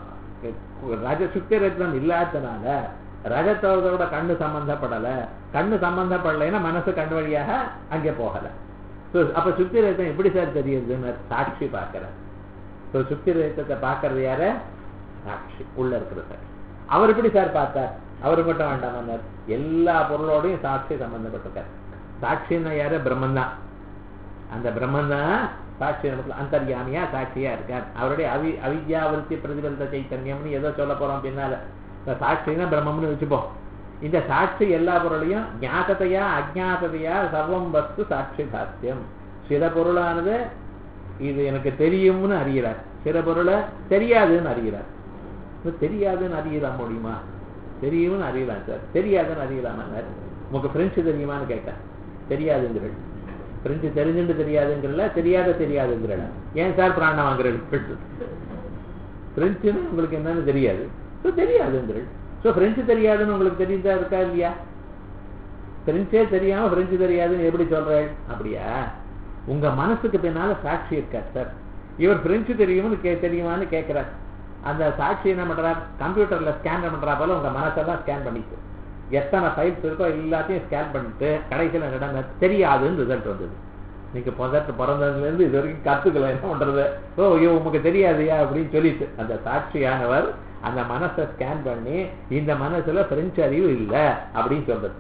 ரஜ சுத்தி ரஜம் இல்லாதனால ரஜத்தோட கண்ணு சம்பந்தப்படல கண்ணு சம்பந்தப்படலைன்னா மனசு கண் வழியாக அங்கே போகல ஸோ அப்ப சுத்தி ரஜம் எப்படி சார் தெரியுதுன்னு சாட்சி பார்க்கிறேன் ஸோ சுத்தி ரஜத்தை பார்க்கறது யாரு சாட்சி உள்ள இருக்கிற சாட்சி அவர் எப்படி சார் பார்த்தார் அவரு மட்டும் வேண்டாமன்னார் எல்லா பொருளோடையும் சாட்சி சம்பந்தப்பட்டிருக்கார் சாட்சின்னா யாரு பிரம்மன் தான் அந்த பிரம்மன் தான் சாட்சி நமக்கு அந்தர்யாமியா சாட்சியா இருக்கார் அவருடைய அவி அவித்யாவிருத்தி பிரதிபலித்த சைத்தன்யம்னு ஏதோ சொல்ல போறோம் பின்னால இந்த சாட்சினா பிரம்மம்னு வச்சுப்போம் இந்த சாட்சி எல்லா பொருளையும் ஞாபகத்தையா அஜாததையா சர்வம் வஸ்து சாட்சி பாத்தியம் சில பொருளானது இது எனக்கு தெரியும்னு அறிகிறார் சில பொருளை தெரியாதுன்னு அறிகிறார் இது தெரியாதுன்னு அறியலாம் முடியுமா தெரியும்னு அறியலாம் சார் தெரியாதுன்னு அறியலாமா சார் உங்களுக்கு பிரெஞ்சு தெரியுமான்னு கேட்டேன் தெரியாதுங்கிறேன் பிரெஞ்சு தெரிஞ்சுட்டு தெரியாதுங்கிறல தெரியாத தெரியாதுங்கிறல ஏன் சார் பிராணம் வாங்குறது பிரெஞ்சுன்னு உங்களுக்கு என்னன்னு தெரியாது ஸோ தெரியாதுங்கிறல் ஸோ பிரெஞ்சு தெரியாதுன்னு உங்களுக்கு தெரியுதா இருக்கா இல்லையா பிரெஞ்சே தெரியாம பிரெஞ்சு தெரியாதுன்னு எப்படி சொல்றேன் அப்படியா உங்க மனசுக்கு பின்னால சாட்சி இருக்கார் சார் இவர் பிரெஞ்சு தெரியும்னு கே தெரியுமான்னு கேட்கிறார் அந்த சாட்சி என்ன பண்றார் கம்ப்யூட்டர்ல ஸ்கேன் பண்றா போல உங்க மனசெல்லாம் ஸ்கேன் பண்ணிட்டு எத்தனை ஃபைல்ஸ் இருக்கோ எல்லாத்தையும் ஸ்கேன் பண்ணிட்டு கடைசியில் என்னடா தெரியாதுன்னு ரிசல்ட் வந்தது நீங்க பிறந்த பிறந்ததுல இருந்து இது வரைக்கும் கத்துக்கல என்ன பண்றது ஓ ஐயோ உமக்கு தெரியாதுயா அப்படின்னு சொல்லிட்டு அந்த சாட்சியானவர் அந்த மனசை ஸ்கேன் பண்ணி இந்த மனசுல பிரெஞ்சு அறிவு இல்லை அப்படின்னு சொல்றது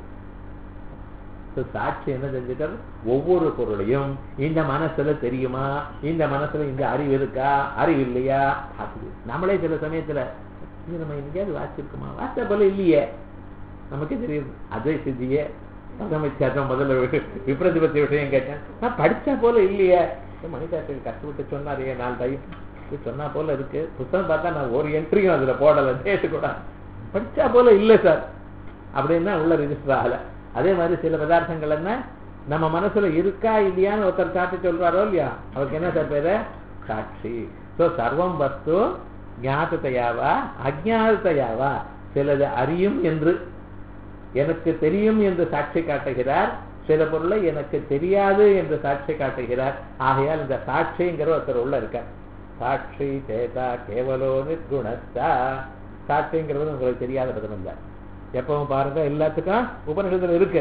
So, சாட்சி என்ன செஞ்சுட்டார் ஒவ்வொரு பொருளையும் இந்த மனசுல தெரியுமா இந்த மனசுல இந்த அறிவு இருக்கா அறிவு இல்லையா பார்க்குது நம்மளே சில சமயத்துல இது நம்ம எங்கேயாவது வாசிச்சிருக்குமா வாசிச்ச போல இல்லையே நமக்கே தெரியுது அதே சித்தியே பதமிச்சாட்டம் முதல்ல வி- விப்ரதிபத்தி விஷயம் கேட்டேன் நான் படிச்சா போல இல்லையே மணிதாசன் கஷ்டப்பட்டு சொன்னாரே நாலு டைம் இது சொன்னா போல இருக்கு புத்தகம் பார்த்தா நான் ஒரு என்ட்ரியும் அதுல போடல டேட்டு கூட படிச்சா போல இல்லை சார் அப்படின்னா உள்ள ரிஜிஸ்டர் ஆகல அதே மாதிரி சில பதார்த்தங்கள் என்ன நம்ம மனசுல இருக்கா இல்லையான்னு ஒருத்தர் சாட்சி சொல்றாரோ இல்லையா அவருக்கு என்ன சார் பேரு சாட்சி சோ சர்வம் வஸ்து ஞாபகத்தையாவா அஜானத்தையாவா சிலது அறியும் என்று எனக்கு தெரியும் என்று சாட்சி காட்டுகிறார் சில பொருளை எனக்கு தெரியாது என்று சாட்சி காட்டுகிறார் ஆகையால் இந்த சாட்சிங்கிற ஒருத்தர் உள்ள இருக்கார் சாட்சி சேதா கேவலோ நிர்குணஸ்தா சாட்சிங்கிறது உங்களுக்கு தெரியாத பதம் இல்லை எப்பவும் பாருங்க எல்லாத்துக்கும் உபனிஷத்துல இருக்கு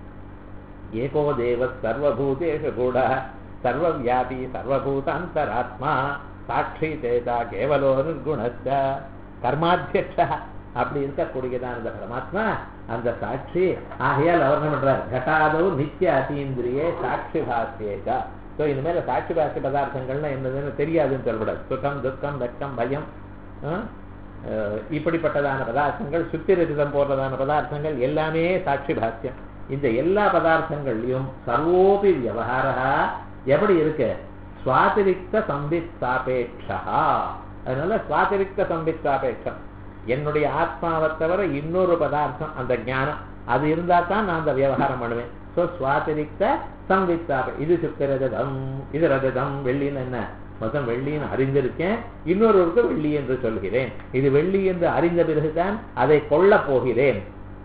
ஏகோ தேவ சர்வபூதேஷ கூட சர்வவியாபி சர்வபூதாந்தராத்மா சாட்சி சேதா கேவலோ நிர்குணஸ்த கர்மாத்தியட்ச அப்படி இருக்கக்கூடியதான் அந்த பரமாத்மா அந்த சாட்சி ஆகையால் அவர் என்ன பண்றார் கட்டாதவு நித்திய அத்தீந்திரியே சாட்சி பாசியேகா ஸோ இனிமேல சாட்சி பாசிய பதார்த்தங்கள்னா என்னதுன்னு தெரியாதுன்னு சொல்லக்கூடாது சுகம் துக்கம் வெட்கம் பயம் ஆ? அஹ் இப்படிப்பட்டதான பதார்த்தங்கள் சுத்திரஜிதம் போன்றதான பதார்த்தங்கள் எல்லாமே சாட்சி பாக்கியம் இந்த எல்லா பதார்த்தங்கள்லயும் சர்வோபி விவகாரா எப்படி இருக்கு சுவாதிரிக்த சம்பித் சாபேட்சா அதனால சுவாதிரிக்த சம்பித் சாபேட்சம் என்னுடைய ஆத்மாவை தவிர இன்னொரு பதார்த்தம் அந்த ஞானம் அது இருந்தா தான் நான் அந்த விவகாரம் பண்ணுவேன் ஸோ சுவாதிரிக்த சம்பித் சாபே இது சுத்திரஜதம் இது ரஜதம் வெள்ளின்னு என்ன மொத்தம் வெள்ளின்னு அறிந்திருக்கேன் இன்னொருவருக்கு வெள்ளி என்று சொல்கிறேன் இது வெள்ளி என்று அறிந்த பிறகுதான் அதை கொள்ளப் போகிறேன்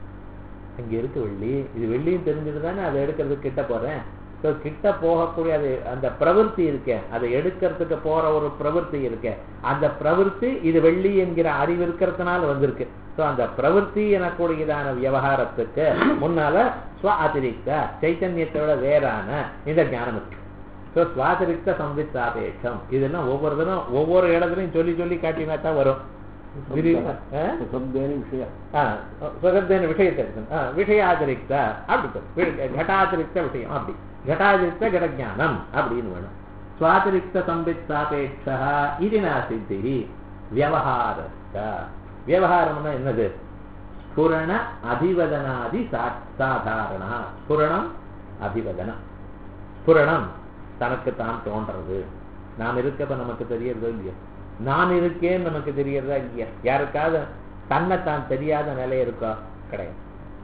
அங்க இருக்கு வெள்ளி இது வெள்ளியும் தெரிஞ்சது தானே அதை எடுக்கிறதுக்கு கிட்ட போறேன் ஸோ கிட்ட போகக்கூடிய அது அந்த பிரவൃத்தி இருக்க அதை எடுக்கிறதுக்கு போற ஒரு பிரவൃத்தி இருக்க அந்த பிரவൃத்தி இது வெள்ளி என்கிற அறிவு இருக்கிறதுனால வந்திருக்கு ஸோ அந்த பிரவൃத்தி எனக்கூடியதான விவகாரத்துக்கு முன்னால ஸ்வ அதிரிக்த சைத்தன்யத்தோட வேறான இந்த ஞானம் இருக்கு ஸோ சுவாதிரிக்த சம்வித்தாபேட்சம் இதெல்லாம் ஒவ்வொரு தினம் ஒவ்வொரு இடத்துலையும் சொல்லி சொல்லி காட்டினா தான் வரும் விரிவா- ஆ? शब्देन विषय ஆ, சுகத்தேன விஷயத்தை எடுக்கணும். ஆ, விஷயாதிரிக்த அப்படி சொல்லு. வி- घटातिरिक्त விஷயம் அப்படி घटातिरिक्त घटज्ञाனம் அப்படின்னு வேணும் சுவாதிரிக்த சம்பித் சாபேட்சா இது நாசித்தி வியவஹாரஸ்த வியவஹாரம்னா என்னது ஸ்புரண அபிவதனாதி சா- சாதாரண ஸ்புரணம் அபிவதனம் ஸ்புரணம் தனக்கு தான் தோன்றது நாம் இருக்கப்ப நமக்கு தெரியறதோ இல்லையோ நான் இருக்கேன்னு நமக்கு தெரியறதா இல்லையா யாருக்காவது தன்னை தான் தெரியாத நிலை இருக்கா கிடையாது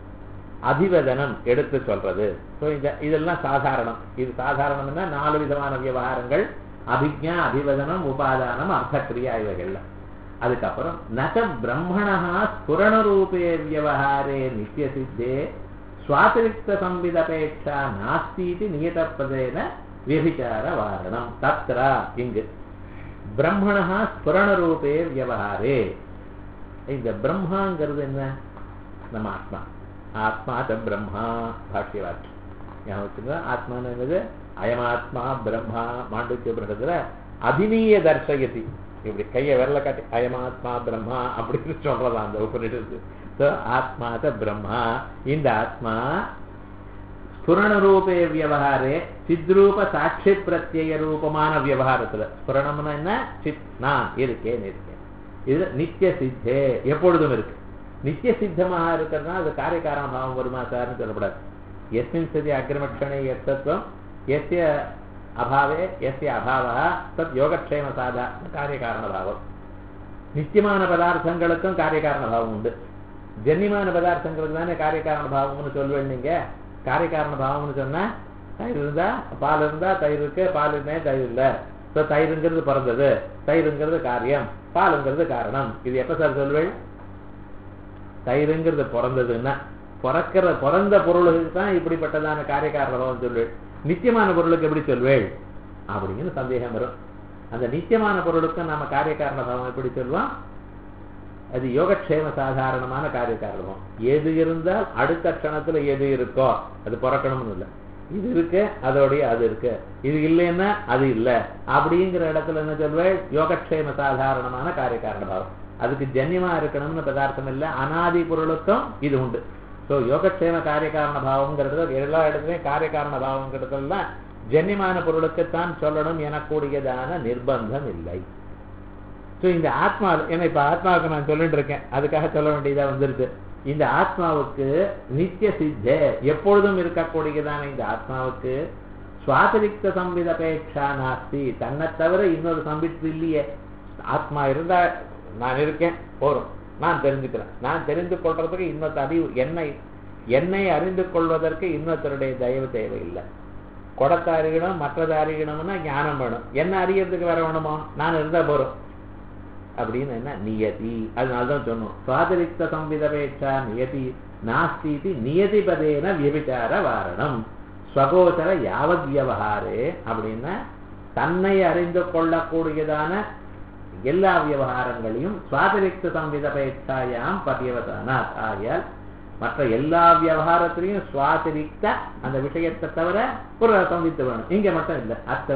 அபிவதனம் எடுத்து சொல்றது ஸோ இந்த இதெல்லாம் சாதாரணம் இது சாதாரணம்னா நாலு விதமான விவகாரங்கள் அபிஜா அபிவதனம் உபாதானம் அர்த்தக்கிரியா இவைகள்ல அதுக்கப்புறம் நச்ச பிரம்மணா ஸ்புரணரூபே வியவஹாரே நித்திய சித்தே சுவாதிரிக்த சம்விதபேட்சா நாஸ்தீதி நியதப்பதேன வியபிச்சார வாரணம் தத்ரா இங்கு பிரம்மணா ஸ்புரணரூபே வியவஹாரே இந்த பிரம்மாங்கிறது என்ன நம்ம ஆத்மா ஆத்மா த பிரம்மா பாஷ்ய வாக்கியம் ஞாபகம் வச்சுக்கோங்க. ஆத்மான்னு என்னது அயமாத்மா பிரம்மா மாண்டூக்கிய பிரகத்துல அபிநீய தர்சயதி இப்படி கையை விரல காட்டி அயமாத்மா பிரம்மா அப்படின்னு சொல்றதா அந்த உபநிஷத்து So, ஆத்மா த பிரம்மா இந்த ஆத்மா ஸ்புரண ரூபே வியவஹாரே சித்ரூப சாட்சி பிரத்யய ரூபமான வியவகாரத்துல ஸ்புரணம்னா என்ன சித் நான் இருக்கேன் இருக்கேன் இது நித்திய சித்தே எப்பொழுதும் இருக்கு நித்திய சித்தமாக இருக்கிறதுனா அது காரியகாரண பாவம் வருமா சார்னு சொல்லப்படாது எஸ்மின் சதி அக்ரமக்ஷணே எத்தத்துவம் எஸ்ய அபாவே எஸ்ய அபாவா தத் யோகக்ஷேம சாதாரண காரியகாரண பாவம் நித்தியமான பதார்த்தங்களுக்கும் காரியகாரண பாவம் உண்டு ஜன்யமான பதார்த்தங்களுக்கு தானே காரியகாரண பாவம்னு சொல்வேன் நீங்க காரியகாரண பாவம்னு சொன்னா தயிர் இருந்தா பால் இருந்தா தயிர் இருக்கு பால் இல்லை தயிர் இல்ல ஸோ தயிருங்கிறது பிறந்தது தயிருங்கிறது காரியம் பாலுங்கிறது காரணம் இது எப்ப சார் சொல்வேன் தயிருங்கிறது பிறந்ததுன்னா பிறக்கிற பிறந்த பொருளுக்கு தான் இப்படிப்பட்டதான காரியகாரண பாவம் சொல்வேள் நித்தியமான பொருளுக்கு எப்படி சொல்வேள் அப்படிங்கிற சந்தேகம் வரும் அந்த நித்தியமான பொருளுக்கும் நாம காரியகாரண பாவம் எப்படி சொல்வோம் அது யோகக்ஷேம சாதாரணமான காரியகாரணம் எது இருந்தால் அடுத்த க்ஷணத்துல எது இருக்கோ அது பிறக்கணும்னு இல்லை இது இருக்கு அதோடைய அது இருக்கு இது இல்லைன்னா அது இல்லை அப்படிங்கிற இடத்துல என்ன சொல்வேன் யோகக்ஷேம சாதாரணமான காரியகாரண பாவம் அதுக்கு ஜன்யமா இருக்கணும்னு பதார்த்தம் இல்லை அனாதி பொருளுக்கும் இது உண்டு ஸோ யோகக்ஷேம காரியகாரண பாவம்ங்கிறது எல்லா இடத்துலையும் காரியகாரண பாவங்கிறதுலாம் ஜன்யமான பொருளுக்குத்தான் சொல்லணும் எனக்கூடியதான நிர்பந்தம் இல்லை ஸோ இந்த ஆத்மா ஏன்னா இப்போ ஆத்மாவுக்கு நான் சொல்லிட்டு இருக்கேன் அதுக்காக சொல்ல வேண்டியதா வந்துருக்கு இந்த ஆத்மாவுக்கு நித்திய சித்த எப்பொழுதும் இருக்கக்கூடியதான இந்த ஆத்மாவுக்கு சுவாதிரிக்த சம்விதபேட்சா நாஸ்தி தன்னை தவிர இன்னொரு சம்பித்து இல்லையே ஆத்மா இருந்தா நான் இருக்கேன் போறோம் நான் தெரிஞ்சுக்கிறேன் நான் தெரிந்து கொள்றதுக்கு இன்னொரு அறிவு என்னை என்னை அறிந்து கொள்வதற்கு இன்னொருத்தருடைய தயவு தேவையில்லை குடத்தை அறியணும் மற்றதை அறியணும்னா ஞானம் வேணும் என்ன அறியறதுக்கு வேற வேணுமோ நான் இருந்தா போறோம் அப்படின்னு என்ன நியதி அதனால்தான் சொன்னோம் சுவாதிரிக்த சம்விதபேட்சா நியதி நாஸ்தி நியதி பதேன வியபிச்சார வாரணம் ஸ்வகோச்சர யாவத் வியவகாரே அப்படின்னா தன்னை அறிந்து கொள்ளக்கூடியதான எல்லா விவகாரங்களையும் சுவாதிரிக்த சம்விதபேட்சாயாம் பரியவதானா ஆகையால் மற்ற எல்லா விவகாரத்திலையும் சுவாதிரிக்த அந்த விஷயத்தை தவிர ஒரு சம்வித்து வேணும் இங்க மட்டும் இல்லை அத்த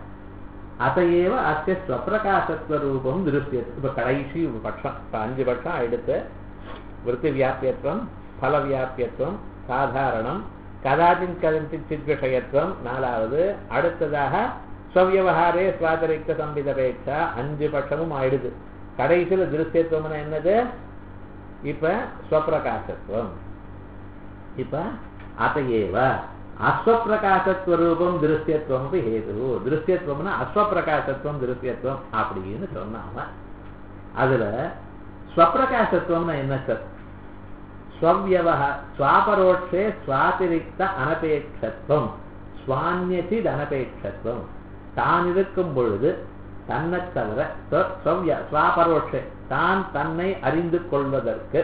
அதையேவ அத்திய ஸ்வப்பிரகாசத்வரூபம் திருஷ்யது இப்போ கடைசி பட்சம் இப்போ அஞ்சு பட்சம் எடுத்து விற்பி வியாபியத்துவம் பல வியாபியத்துவம் சாதாரணம் கதாச்சின் கதஞ்சித் சித் விஷயத்துவம் நாலாவது அடுத்ததாக ஸ்வவியவகாரே சுவாதரிக்க சம்பிதபேட்சா அஞ்சு பட்சமும் ஆயிடுது கடைசியில் திருஷ்யத்துவம்னா என்னது இப்ப ஸ்வப்பிரகாசத்துவம் இப்ப அதையேவ அஸ்வப்பிரகாசத்வரூபம் திருஷ்யத்துவம் ஹேது திருஷ்யத்துவம்னா அஸ்வப்பிரகாசத்துவம் திருஷ்யத்துவம் அப்படின்னு சொன்னாம அதுல ஸ்வப்பிரகாசத்துவம்னா என்ன சார் ஸ்வவியவஹ ஸ்வாபரோட்சே சுவாதிரிக்த அனபேட்சத்துவம் ஸ்வான்யசித் அனபேட்சத்துவம் தான் இருக்கும் பொழுது தன்னை தவிர ஸ்வாபரோட்சே தான் தன்னை அறிந்து கொள்வதற்கு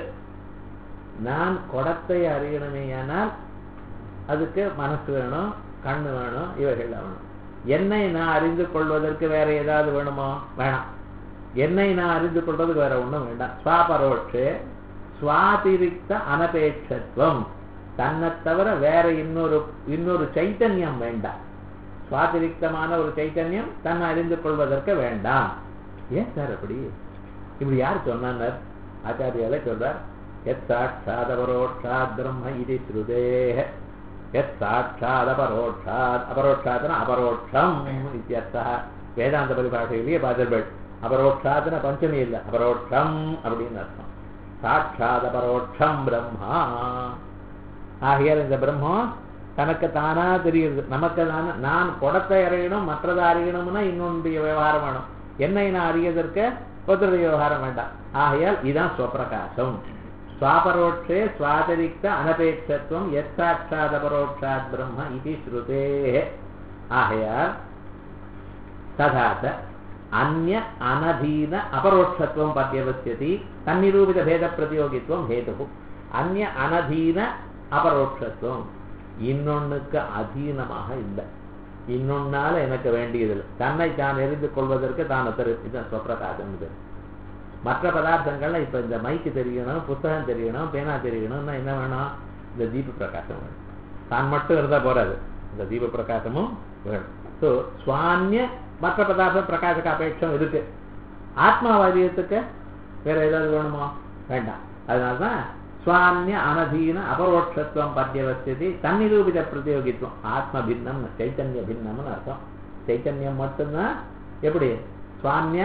நான் குடத்தை அறியணுமேயானால் அதுக்கு மனசு வேணும் கண்ணு வேணும் இவைகள் வேணும் என்னை நான் அறிந்து கொள்வதற்கு வேற ஏதாவது வேணுமோ வேணாம் என்னை நான் அறிந்து கொள்வதற்கு வேற ஒன்றும் வேண்டாம் ஸ்வாபரோட்சே சுவாதிரிக்த அனபேட்சத்துவம் தன்னை தவிர வேற இன்னொரு இன்னொரு சைத்தன்யம் வேண்டாம் சுவாதிரிக்தமான ஒரு சைத்தன்யம் தன்னை அறிந்து கொள்வதற்கு வேண்டாம் ஏன் சார் அப்படி இப்படி யார் சொன்னார் ஆச்சாரியாலே சொல்றார் எத் சாட்சாத் அபரோட்சாத் பிரம்ம இது ஸ்ருதேஹ எத் சாட்சாத் அபரோட்சாத் அபரோட்சாத்னா அபரோட்சம் இத்தியர்த்தா வேதாந்த பரிபாஷையிலேயே பாதர்பேட் அபரோட்சாத்னா பஞ்சமி இல்லை அபரோட்சம் அப்படின்னு அர்த்தம் சாட்சாத் அபரோட்சம் பிரம்மா ஆகையால் இந்த பிரம்மம் தனக்கு தானா தெரியுது நமக்கு தானே நான் குடத்தை அறியணும் மற்றதை அறியணும்னா இன்னொன்றுடைய விவகாரம் வேணும் என்னை நான் அறியதற்கு ஒருத்தருடைய விவகாரம் வேண்டாம் ஆகையால் இதுதான் ஸ்வப்பிரகாசம் ஸ்வாபரோட்சே சுவாதரிக்த அனபேட்சத்துவம் எத் சாட்சாத் அபரோட்சாத் பிரம்ம இது ஸ்ருதே ஆகையால் ததாத அந்நிய அனதீன அபரோட்சத்துவம் பத்தியவசியதி தன்னிரூபித பேத பிரதியோகித்துவம் ஹேது அந்நிய அனதீன அபரோட்சத்துவம் இன்னொன்னுக்கு அதீனமாக இல்லை இன்னொன்னால எனக்கு வேண்டியதில்லை தன்னை தான் எரிந்து கொள்வதற்கு தான் தெரிவித்த சொப்பிரகாசம் இது மற்ற பதார்த்தங்கள்ல இப்ப இந்த மைக்கு தெரியணும் புத்தகம் தெரியணும் பேனா தெரியணும்னா என்ன வேணும் இந்த தீப பிரகாசம் வேணும் தான் மட்டும் இருந்தா போறாது இந்த தீப பிரகாசமும் வேணும் ஸோ சுவான்ய மற்ற பதார்த்தம் பிரகாசக அபேட்சம் இருக்கு ஆத்மாவாதியத்துக்கு வேற ஏதாவது வேணுமா வேண்டாம் அதனால்தான் சுவான்ய அனதீன அபரோட்சத்துவம் பத்தியவசியதி தன்னிரூபித பிரதியோகித்துவம் ஆத்ம பின்னம் சைத்தன்ய பின்னம்னு அர்த்தம் சைத்தன்யம் மட்டும்தான் எப்படி சுவான்ய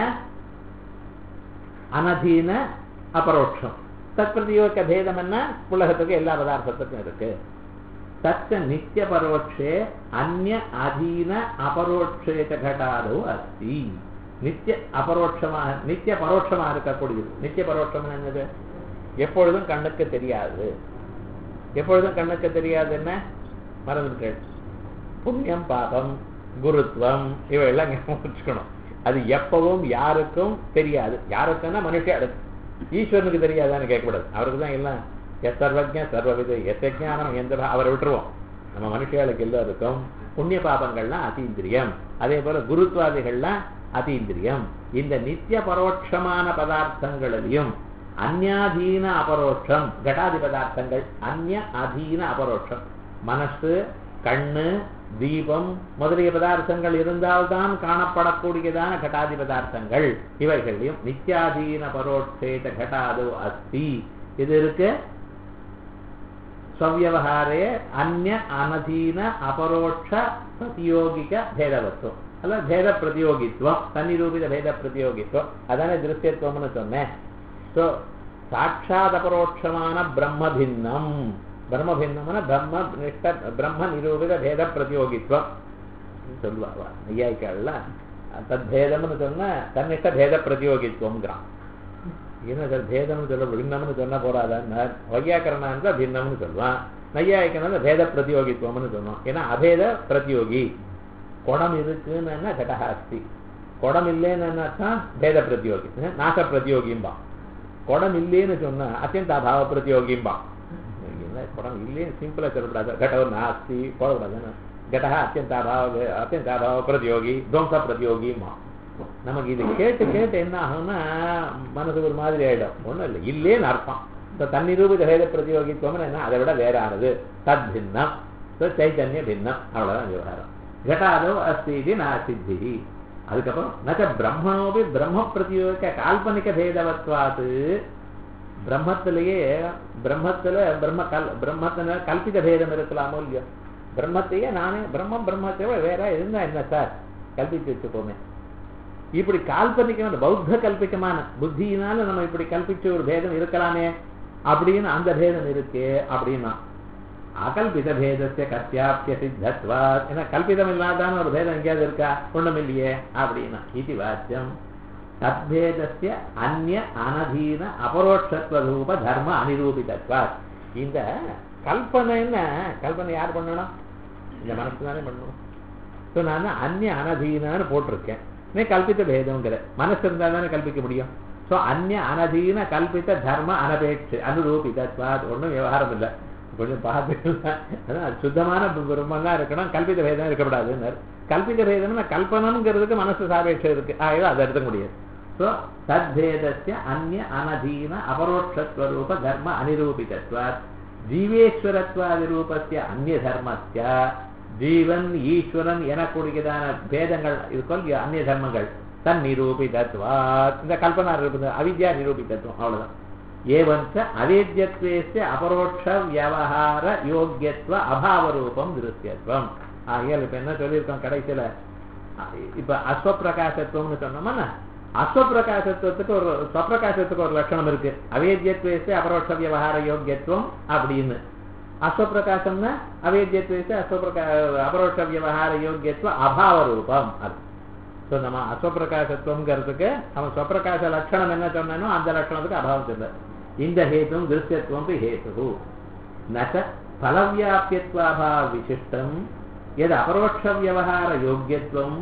அனதீன அபரோட்சம் தத் பிரதியோக பேதம் என்ன உலகத்துக்கு எல்லா பதார்த்தத்துக்கும் இருக்கு தச்ச நித்திய பரோட்சே அந்நிய அதீன அபரோட்சே கடாதோ அஸ்தி நித்திய அபரோட்சமாக நித்திய பரோட்சமாக இருக்கக்கூடியது நித்திய பரோட்சம் என்னது எப்பொழுதும் கண்ணுக்கு தெரியாது எப்பொழுதும் கண்ணுக்கு தெரியாது என்ன மறந்துட்டேன் புண்ணியம் பாபம் குருத்துவம் இவையெல்லாம் ஞாபகம் வச்சுக்கணும் அது எப்பவும் யாருக்கும் தெரியாது யாருக்குன்னா மனுஷியாருக்கு ஈஸ்வரனுக்கு தெரியாதான்னு கேட்கக்கூடாது அவருக்கு தான் எல்லாம் எஸ் சர்வஜ சர்வவித எஸ் ஞானம் எந்த அவரை விட்டுருவோம் நம்ம மனுஷியாளுக்கு எல்லாருக்கும் புண்ணிய பாபங்கள்லாம் அதீந்திரியம் அதே போல குருத்வாதிகள்லாம் அதீந்திரியம் இந்த நித்திய பரோட்சமான பதார்த்தங்களிலையும் அந்யாதீன அபரோட்சம் கடாதி பதார்த்தங்கள் அந்நிய அதீன அபரோட்சம் மனசு கண்ணு தீபம் முதலிய பதார்த்தங்கள் இருந்தால்தான் காணப்படக்கூடியதான கட்டாதி பதார்த்தங்கள் இவைகளையும் நித்யாதீன பரோட்சேத கட்டாதோ அஸ்தி இது இருக்கு ஸ்வவியவகாரே அந்நிய அனதீன அபரோட்ச பிரதியோகிக பேதவத்துவம் அல்ல பேத பிரதியோகித்துவம் தன்னிரூபித பேத பிரதியோகித்துவம் அதானே திருஷ்யத்துவம்னு சொன்னேன் ஸோ சாட்சாத் அபரோட்சமான பிரம்ம பின்னம் பிரம்ம பின்னம்னா பிரம்ம நிஷ்ட பிரம்ம நிரூபித பேத பிரதியோகித்துவம் சொல்லுவா நையாய்க்காள்ல தத்பேதம்னு சொன்னா தன்னிஷ்ட பேத பிரதியோகித்துவம்ங்கிறான் என்ன சார் பேதம்னு சொல்ல பின்னம்னு சொன்னா போறாதான்னு வையாக்கரணா இருந்தா பின்னம்னு சொல்லுவான் நையாய்க்கனா பேத பிரதியோகித்துவம்னு சொல்லுவான் ஏன்னா அபேத பிரதியோகி குடம் இருக்குன்னு கடகாஸ்தி குடம் இல்லைன்னு என்னத்தான் பேத பிரதியோகி நாச பிரதியோகிம்பா குடம் இல்லைன்னு சொன்னா அத்தியந்த அபாவ பிரதியோகிம்பா குடம் இல்லைன்னு சிம்பிளா சொல்லக்கூடாது கடவு நாஸ்தி போடக்கூடாது கடக அத்தியந்தாபாவ அத்தியந்தாபாவ பிரதியோகி துவம்ச பிரதியோகிமா நமக்கு இது கேட்டு கேட்டு என்ன ஆகும்னா மனசு ஒரு மாதிரி ஆயிடும் ஒண்ணும் இல்லை இல்லேன்னு அர்த்தம் இந்த தன்னிரூபித வேத பிரதியோகித்துவம் என்ன அதை விட வேறானது தத் பின்னம் சைத்தன்ய பின்னம் அவ்வளவுதான் விவகாரம் घटादो अस्ति इति नासिद्धिः அதுக்கப்புறம் நச்ச பிரம்மனோபி பிரம்ம பிரதியோக கால்பனிக பேதவத்வாத் பிரம்மத்திலேயே பிரம்மத்துல பிரம்ம கல் பிரம்மத்துல கல்பித பேதம் இருக்கலாமோ இல்லையோ பிரம்மத்தையே நானே பிரம்மம் பிரம்மத்தை வேற இருந்தா என்ன சார் கல்பித்து வச்சுக்கோமே இப்படி கால்பனிகமான பௌத்த கல்பிக்கமான புத்தியினால நம்ம இப்படி கல்பிச்ச ஒரு பேதம் இருக்கலாமே அப்படின்னு அந்த பேதம் இருக்கு அப்படின்னா அகல்பித பேதத்தை கத்தியாப்பிய சித்தத்வா ஏன்னா கல்பிதம் இல்லாதான ஒரு பேதம் எங்கேயாவது இருக்கா ஒண்ணும் இல்லையே அப்படின்னா இது வாக்கியம் தத்பேதஸ்ய அந்நிய அனதீன அபரோட்சத்வரூப தர்ம அனிரூபிதத்வா இந்த கல்பனைன்னு கல்பனை யார் பண்ணணும் இந்த மனசு தானே பண்ணணும் ஸோ நான் அந்நிய அனதீனான்னு போட்டிருக்கேன் நீ கல்பித்த பேதங்கிற மனசு இருந்தால் தானே கல்பிக்க முடியும் ஸோ அந்நிய அனதீன கல்பித்த தர்ம அனபேட்ச அனுரூபிதத்வாத் ஒன்றும் விவகாரம் இல்லை கொஞ்சம் பார்த்து அதான் சுத்தமான பிரம்மம் தான் இருக்கணும் கல்பித பேதம் இருக்கக்கூடாதுன்னு கல்பித பேதம்னா கல்பனம்ங்கிறதுக்கு மனசு சாபேட்சம் இருக்கு ஆகவே அதை எடுத்த முடியாது ஸோ தத்பேதஸ்ய அந்நிய அனதீன அபரோட்சஸ்வரூப தர்ம அனிரூபிதத்வாத் ஜீவேஸ்வரத்வாதி ரூபஸ்ய அந்நிய தர்மஸ்ய ஜீவன் ஈஸ்வரன் எனக்கூடியதான பேதங்கள் இருக்கோ அந்நிய தர்மங்கள் தன் நிரூபிதத்வாத் இந்த கல்பனா இருப்பது அவித்யா நிரூபிதத்துவம் அவ்வளவுதான் ஏவஞ்ச அவேத்யத்வேஸ்ய அபரோட்ச வியவகார யோக்கியத்துவ அபாவரூபம் திருஷ்யத்துவம் ஆகியால் இப்ப என்ன சொல்லியிருக்கோம் கடைசியில இப்ப அஸ்வப்பிரகாசத்துவம்னு சொன்னோம்னா அஸ்வப்பிரகாசத்துவத்துக்கு ஒரு ஸ்வப்பிரகாசத்துக்கு ஒரு லட்சணம் இருக்கு அவேத்யத்வேஸ்ய அபரோட்ச வியவகார யோக்கியத்துவம் அப்படின்னு அஸ்வப்பிரகாசம்னா அவேத்யத்வேஸ்ய அஸ்வப்பிரகா அபரோட்ச வியவகார யோக்கியத்துவ அபாவ ரூபம் அது ஸோ நம்ம அஸ்வப்பிரகாசத்துவங்கிறதுக்கு அவன் ஸ்வப்பிரகாச லட்சணம் என்ன சொன்னானோ அந்த லட்சணத்துக்கு அபாவம் சொல்ல இந்த ஹேத்தும் திருஷ்யத்துவம் ஹேத்து நச்ச பலவியாபியத்வாபாவ விசிஷ்டம் எது அபரோட்ச வியவகார யோக்கியத்துவம்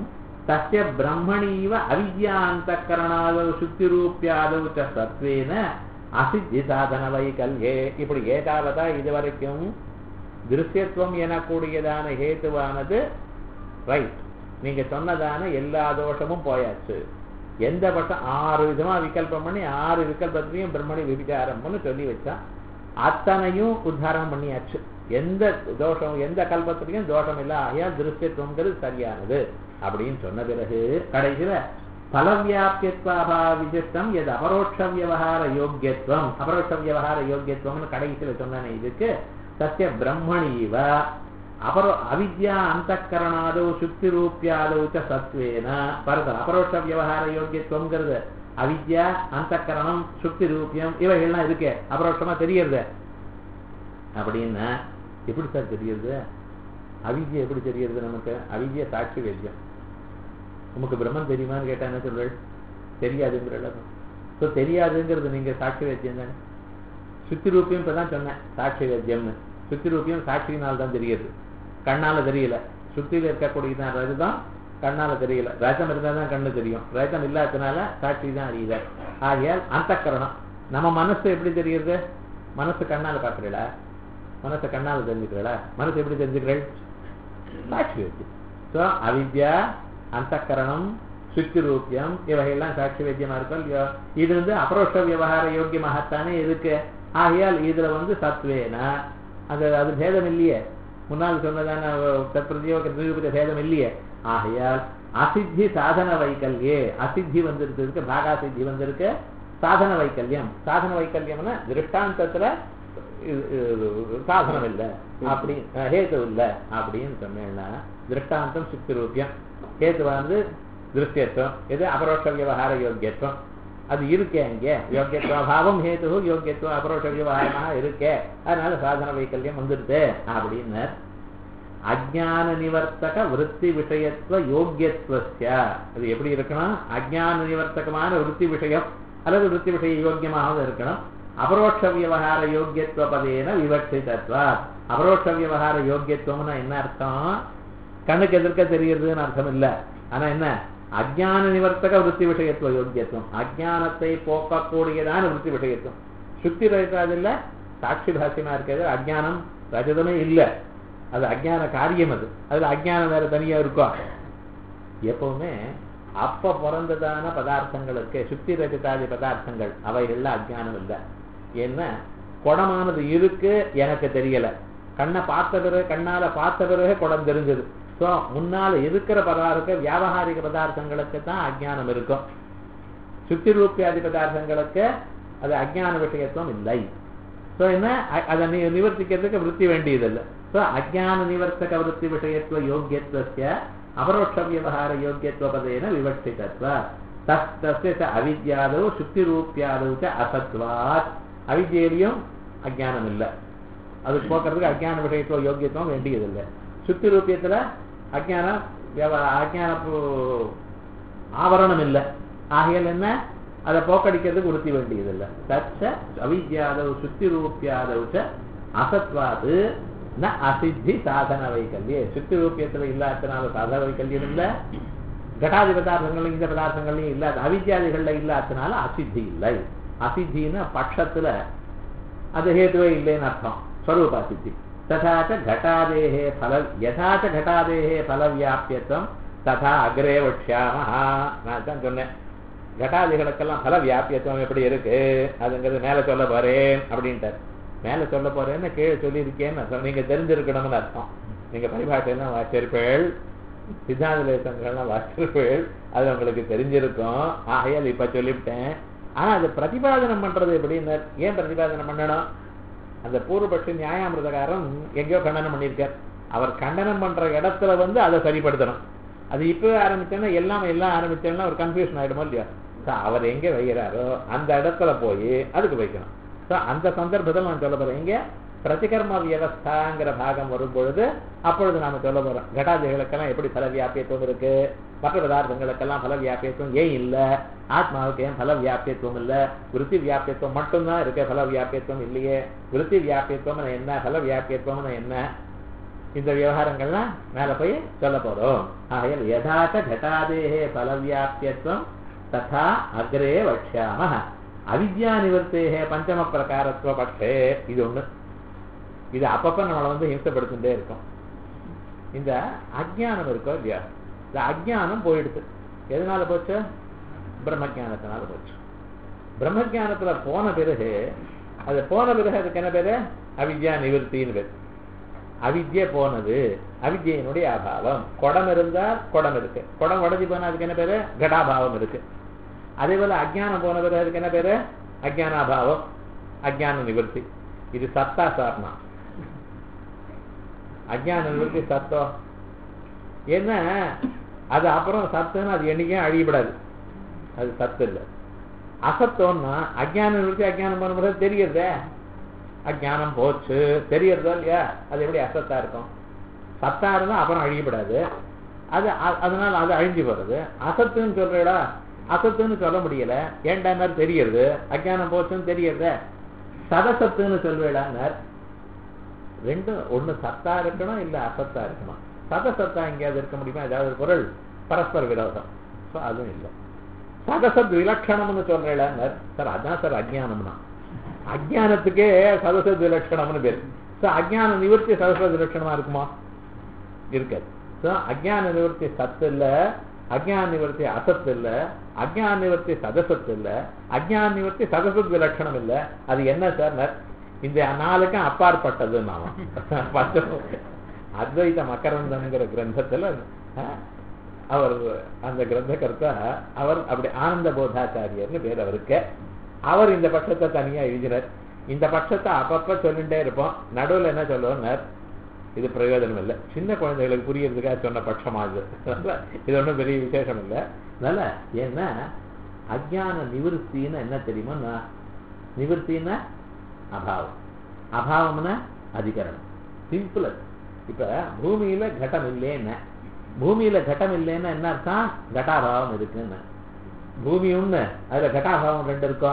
தஸ்ய பிரம்மணீவ அவித்யா அந்த கரணாதவ் சுத்திரூப்பியாதவ் ச சத்வேன அசித்தி சாதன வைகல்யே இப்படி ஏதாவதா இதுவரைக்கும் திருஷ்யத்துவம் எனக்கூடியதான ஹேத்துவானது ரைட் நீங்க சொன்னதான எல்லா தோஷமும் போயாச்சு எந்த பட்சம் ஆறு விதமா விகல்பம் பண்ணி ஆறு விகல்பத்திலையும் பிரம்மணி விபிச்சாரம்னு சொல்லி வச்சா அத்தனையும் உத்தாரணம் பண்ணியாச்சு எந்த தோஷம் எந்த கல்பத்திலையும் தோஷம் இல்லை ஆகையால் திருஷ்யத்துவங்கிறது சரியானது அப்படின்னு சொன்ன பிறகு கடைசியில பலவியாபியத்வாபா விசிஷ்டம் எது அபரோட்ச வியவகார யோக்கியத்துவம் அபரோட்ச வியவகார யோக்கியத்துவம்னு கடைசியில சொன்னேன் இதுக்கு சத்திய பிரம்மணீவ அபரோ அவித்யா அந்த சுத்தி ரூபியாதோ சத்வேன பரத அபரோட்ச வியவகார யோக்கியத்துவங்கிறது அவித்யா அந்த கரணம் சுத்தி ரூபியம் இவைகள்லாம் இருக்கே அபரோட்சமா தெரியறது அப்படின்னா எப்படி சார் தெரியுது அவித்யா எப்படி தெரியுது நமக்கு அவித்யா சாட்சி வேத்தியம் உமக்கு பிரம்மன் தெரியுமான்னு கேட்டா என்ன சொல்றேன் தெரியாதுங்கிற ஸோ தெரியாதுங்கிறது நீங்க சாட்சி வேத்தியம் தானே சுத்தி ரூபியம் இப்பதான் சொன்னேன் சாட்சி வேத்தியம்னு சுத்தி ரூபியம் சாட்சியினால் தான் தெரியுது கண்ணால தெரியல சுத்தியில இருக்கக்கூடியதான் ரஜதம் கண்ணால தெரியல ரஜம் இருந்தால் தான் கண்ணு தெரியும் ரஜம் இல்லாததுனால சாட்சி தான் அறியுது ஆகையால் அந்த கரணம் நம்ம மனசு எப்படி தெரியுது மனசு கண்ணால பாக்குறீங்களா மனசை கண்ணால தெரிஞ்சுக்கிறீங்களா மனசு எப்படி தெரிஞ்சுக்கிறீள் சாட்சி வச்சு ஸோ அவித்யா அந்த கரணம் சுத்தி ரூபியம் இவைகள்லாம் சாட்சி வேத்தியமா இருக்கும் இல்லையோ இது வந்து அபரோஷ விவகார யோக்கியமாகத்தானே இருக்கு ஆகையால் இதுல வந்து சத்வேனா அது அது பேதம் இல்லையே முன்னால் சொன்னதான தற்பிரதியோக நிரூபித பேதம் இல்லையே ஆகையால் அசித்தி சாதன வைக்கல்யே அசித்தி வந்திருக்கு பாகா சித்தி வந்திருக்கு சாதன வைக்கல்யம் சாதன வைக்கல்யம்னா திருஷ்டாந்தத்துல சாதனம் இல்லை அப்படி ஹேத்து இல்லை அப்படின்னு சொன்னேன்னா திருஷ்டாந்தம் சுத்தி ரூபியம் ஹேத்து வந்து திருஷ்யத்துவம் இது அபரோஷ விவகார யோக்கியத்துவம் அது இருக்கே அங்கே யோக்கியத்துவ அபாவம் ஹேது யோக்கியத்துவம் அபரோஷ விவகாரமாக இருக்கே அதனால சாதன வைக்கல்யம் வந்துடுது அப்படின்னு அஜான நிவர்த்தக விற்பி விஷயத்துவ யோக்கியத்துவஸ்ய அது எப்படி இருக்கணும் அஜான நிவர்த்தகமான விற்பி விஷயம் அல்லது விற்பி விஷய யோக்கியமாகவும் இருக்கணும் அபரோட்ச விவகார யோக்கியத்துவ பதேன விவட்சிதத்வா அபரோட்ச விவகார யோக்கியத்துவம்னா என்ன அர்த்தம் கண்ணுக்கு எதிர்க்க தெரியுதுன்னு அர்த்தம் இல்லை ஆனா என்ன அஜான நிவர்த்தக விற்பி விஷயத்துவ யோக்கியத்துவம் அஜானத்தை போக்கக்கூடியதான விற்பி விஷயத்துவம் சுத்தி ரஜிதாதில்ல சாட்சி பாசியமா இருக்கிறது அஜானம் ரஜதமே இல்லை அது அஜான காரியம் அது அதுல அஜானம் வேற தனியா இருக்கும் எப்பவுமே அப்ப பிறந்ததான பதார்த்தங்களுக்கு சுத்தி ரஜிதாதி பதார்த்தங்கள் அவைகள்ல அஜானம் இல்லை ஏன்னா குடமானது இருக்கு எனக்கு தெரியல கண்ணை பார்த்த பிறகு கண்ணால பார்த்த பிறகு குடம் தெரிஞ்சது ஸோ முன்னால இருக்கிற பதார்த்த வியாபகாரிக பதார்த்தங்களுக்கு தான் அஜானம் இருக்கும் சுத்தி ரூபியாதி பதார்த்தங்களுக்கு அது அஜான விஷயத்துவம் இல்லை ஸோ என்ன அதை நிவர்த்திக்கிறதுக்கு விற்பி வேண்டியதில்லை ஸோ அஜான நிவர்த்தக விற்பி விஷயத்துவ யோக்கியத்துவ அபரோட்ச விவகார யோக்கியத்துவ பதேன விவட்சிதத்வ தஸ் தஸ்ய அவித்யாதோ சுத்தி ரூபியாதோ அசத்வாத் அவித்யிலையும் அஜானம் இல்லை அது போக்குறதுக்கு அஜான விஷயத்துவ யோக்கியத்துவம் வேண்டியதில்லை சுத்தி ரூபியத்துல அஜானம் அஜான ஆவரணம் இல்லை ஆகையால் என்ன அதை போக்கடிக்கிறதுக்கு உறுத்தி வேண்டியதில்லை தச்ச அவித்யாதவ் சுத்தி ரூபியாதவ் அசத்வாது ந அசித்தி சாதன வைக்கல்யே சுத்தி ரூபியத்துல இல்லாதனால சாதன வைக்கல்யம் இல்லை கடாதி பதார்த்தங்களும் இந்த பதார்த்தங்களையும் இல்லாத அவித்யாதிகள்ல இல்லாதனால அசித்தி இல்லை அசித்தின்னு பட்சத்துல அது ஹேத்துவே இல்லைன்னு அர்த்தம் ஸ்வரூப அசித்தி ததாச்ச घटादेः फल यथा च घटादेः फलव्याप्यत्वம் ததா அக்ரே வட்சியாமஹா நான் தான் சொன்னேன் கட்டாதிகளுக்கெல்லாம் பல வியாபியத்துவம் எப்படி இருக்கு அதுங்கிறது மேல சொல்ல போறேன் அப்படின்ட்டார் மேல சொல்ல போறேன்னு கீழே சொல்லியிருக்கேன்னு நீங்க தெரிஞ்சிருக்கணும்னு அர்த்தம் நீங்க பரிபாஷையெல்லாம் வாசிச்சிருப்பேள் சித்தாந்த லேசங்கள்லாம் வாசிச்சிருப்பேள் அது உங்களுக்கு தெரிஞ்சிருக்கும் ஆகையால் இப்ப சொல்லிவிட்டேன் ஆனா அது பிரதிபாதனம் பண்றது எப்படின்னு ஏன் பிரதிபாதனம் பண்ணணும் அந்த பூர்வபட்ச நியாயாமிரதகாரன் எங்கேயோ கண்டனம் பண்ணியிருக்கார் அவர் கண்டனம் பண்ற இடத்துல வந்து அதை சரிப்படுத்தணும் அது இப்பவே ஆரம்பிச்சோன்னா எல்லாம் எல்லாம் ஆரம்பிச்சோன்னா ஒரு கன்ஃபியூஷன் ஆயிடுமோ இல்லையா அவர் எங்க வைக்கிறாரோ அந்த இடத்துல போய் அதுக்கு வைக்கணும் ஸோ அந்த சந்தர்ப்பத்தில் நான் சொல்ல போறேன் இங்க பிரதிகர்ம வியவஸ்தாங்கிற பாகம் வரும் பொழுது அப்பொழுது நாம சொல்ல போறோம் கட்டாதிகளுக்கெல்லாம் எப்படி பல வியாபியத்துவம் இருக்கு மற்ற பதார்த்தங்களுக்கெல்லாம் பல வியாபியத்துவம் ஏன் இல்லை ஆத்மாவுக்கு ஏன் பல வியாபியத்துவம் இல்லை விருத்தி வியாபியத்துவம் மட்டும்தான் இருக்கு பல வியாபியத்துவம் இல்லையே விருத்தி வியாபியத்துவம் என்ன பல வியாபியத்துவம் என்ன இந்த விவகாரங்கள்லாம் மேல போய் சொல்ல போறோம் ஆகையால் யதாச்ச கட்டாதேகே பலவியாபியத்துவம் ததா அக்ரே வக்ஷாம அவித்யா நிவர்த்தேகே பஞ்சம பிரகாரத்துவ பட்சே இது ஒண்ணு இது அப்பப்ப நம்மளை வந்து ஹிம்சப்படுத்திட்டே இருக்கும் இந்த அஜ்ஞானம் இருக்கோ இல்லையா இந்த அஜ்ஞானம் போயிடுது எதனால போச்சு பிரம்மஜானத்தினால போச்சு பிரம்மஜானத்துல போன பிறகு அது போன பிறகு அதுக்கு என்ன பேரு அவித்யா நிவர்த்தின்னு பேரு அவித்யை போனது அவித்யினுடைய அபாவம் குடம் இருந்தால் குடம் இருக்கு குடம் உடஞ்சி போனா அதுக்கு என்ன பேரு கடாபாவம் இருக்கு அதே போல அஜ்ஞானம் போன பிறகு அதுக்கு என்ன பேரு அஜ்ஞானாபாவம் அஜ்ஞான நிவர்த்தி இது சத்தா சார்னா அஜ்ஞான நிவர்த்தி சத்தம் என்ன அது அப்புறம் சத்துன்னு அது என்னைக்கும் அழியப்படாது அது சத்து இல்லை அசத்தம்னா அஜ்ஞான நிவர்த்தி அஜ்ஞானம் போன பிறகு தெரியறதே அஜ்ஞானம் போச்சு தெரியறதா இல்லையா அது எப்படி அசத்தா இருக்கும் சத்தா இருந்தா அப்புறம் அழியப்படாது அது அ- அதனால அது அழிஞ்சு போறது அசத்துன்னு சொல்றடா அசத்துன்னு சொல்ல முடியல ஏன்டா மாதிரி தெரியறது அஜ்ஞானம் போச்சுன்னு தெரியறத சதசத்துன்னு சொல்வேடான்னார் ரெண்டும் ஒண்ணு சத்தா இருக்கணும் இல்ல அசத்தா இருக்கணும் சதசத்தா எங்கேயாவது இருக்க முடியுமா ஏதாவது ஒரு பொருள் பரஸ்பர விரோதம் So, அதுவும் இல்லை சதசத் விலட்சணம்னு சொல்றேன் சார் அதான் சார் அஜ்ஞானம்னா அஜ்ஞானத்துக்கே சதசத் விலட்சணம்னு பேர் ஸோ அஜ்ஞான நிவர்த்தி சதசத் விலட்சணமா இருக்குமா இருக்காது ஸோ அஜ்ஞான நிவர்த்தி சத்து இல்ல அஜ்ஞான நிவர்த்தி அசத்து இல்ல அஜ்ஞான நிவர்த்தி சதசத்து இல்ல அஜ்ஞான நிவர்த்தி சதசத் விலட்சணம் இல்ல அது என்ன சார் இந்த நாளுக்கும் அப்பாற்பட்டது நாம அத்வைத மகரந்தங்கிற கிரந்தத்துல அஹ், அவர் அந்த கிரந்தகர்த்தா அவர் அப்படி ஆனந்த போதாச்சாரியர்னு பேர் அவருக்கு அவர் இந்த பட்சத்தை தனியா எழுதினார் இந்த பட்சத்தை அப்பப்ப சொல்லிட்டே இருப்போம் நடுவுல என்ன சொல்லுவோம்னார் இது பிரயோஜனம் இல்லை சின்ன குழந்தைகளுக்கு புரியறதுக்காக சொன்ன பட்சமா இது அதனால இது ஒன்றும் பெரிய விசேஷம் இல்லை அதனால ஏன்னா அஜ்ஞான நிவர்த்தின்னு என்ன தெரியுமா நிவர்த்தின்னா அபாவம் அபாவம்னா அதிகரணம் சிம்பிள் அது இப்ப பூமியில கட்டம் இல்லைன்னு பூமியில கட்டம் இல்லைன்னா என்ன அர்த்தம் கட்டாபாவம் இருக்குன்னு பூமி ஒண்ணு அதுல கட்டாபாவம் ரெண்டு இருக்கோ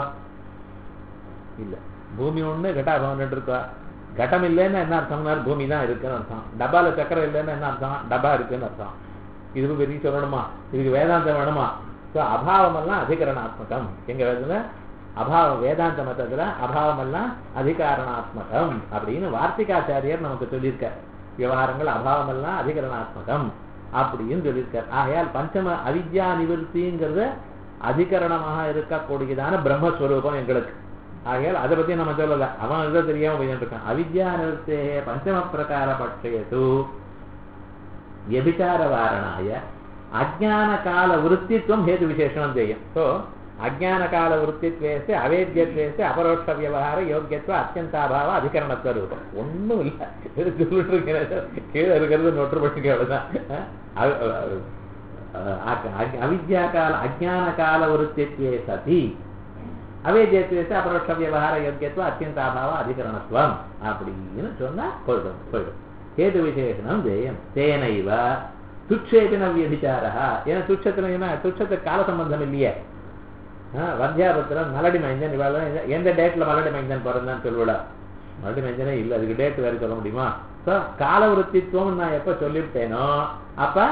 இல்ல பூமி ஒண்ணு கட்டாபாவம் ரெண்டு இருக்கோ கட்டம் இல்லைன்னா என்ன அர்த்தம்னா பூமி தான் இருக்குன்னு அர்த்தம் டப்பால சக்கரம் இல்லைன்னா என்ன அர்த்தம் டப்பா இருக்குன்னு அர்த்தம் இதுக்கு பெரிய சொல்லணுமா இதுக்கு வேதாந்தம் வேணுமா ஸோ அபாவம் எல்லாம் அதிகரணாத்மகம் எங்க வேதத்துல அபாவம் வேதாந்த மதத்துல அபாவம் எல்லாம் அதிகாரணாத்மகம் அப்படின்னு வார்த்திகாச்சாரியர் நமக்கு சொல்லியிருக்கார் விவகாரங்கள் அபாவம் எல்லாம் அதிகரணாத்மகம் அப்படின்னு சொல்லியிருக்கார் ஆகையால் பஞ்சம அவித்யா நிவர்த்திங்கிறது அதிகரணமாக இருக்கக்கூடியதான பிரம்மஸ்வரூபம் எங்களுக்கு ஆகையால் அதை பத்தி நம்ம சொல்லல அவன் இதை தெரியாம போயிட்டு இருக்கான் அவித்யா நிவர்த்தே பஞ்சம பிரகார பட்சேது వ్యభిచారవారణాయ అజ్ఞానకాల వృత్తిత్వం హేతు విశేషణం చేయం సో అజ్ఞానకాల వృత్తిత్వేస్తే అవేద్యత్వేస్తే అపరోక్ష వ్యవహార யோக்கியத்துவ அத்தியந்தாபாவ அதிகரணத்துவ ரூபம் ஒண்ணும் இல்ல இது சொல்லிட்டு இருக்கிறேன் கீழே இருக்கிறது நொற்று பண்ணிக்க அவ்வளவுதான் அஹ் அஹ் அஹ் அவித்யாகால அஜ்ஞானகால விருத்தித்வே சதி அவேத்தியத்துவத்தை அபரோட்ச விவகார யோக்கியத்துவம் அத்தியந்தாபாவ அதிகரணத்துவம் அப்படின்னு சொன்னா போயிடும் போயிடும் ஹேது விசேஷனம் தேயம் தேனைவ துச்சேபின வியபிச்சாரா ஏன்னா துச்சத்துல என்ன துச்சத்துக்கு கால சம்பந்தம் இல்லையே வத்தியாபத்திரம் மலடி மைந்தன் இவாள் எந்த டேட்ல மலடி மைந்தன் பிறந்தான்னு சொல்லுவிடா மலடி மைந்தனே இல்லை அதுக்கு டேட் வேற சொல்ல முடியுமா ஸோ கால விருத்தித்துவம் நான் எப்ப சொல்லிவிட்டேனோ அப்ப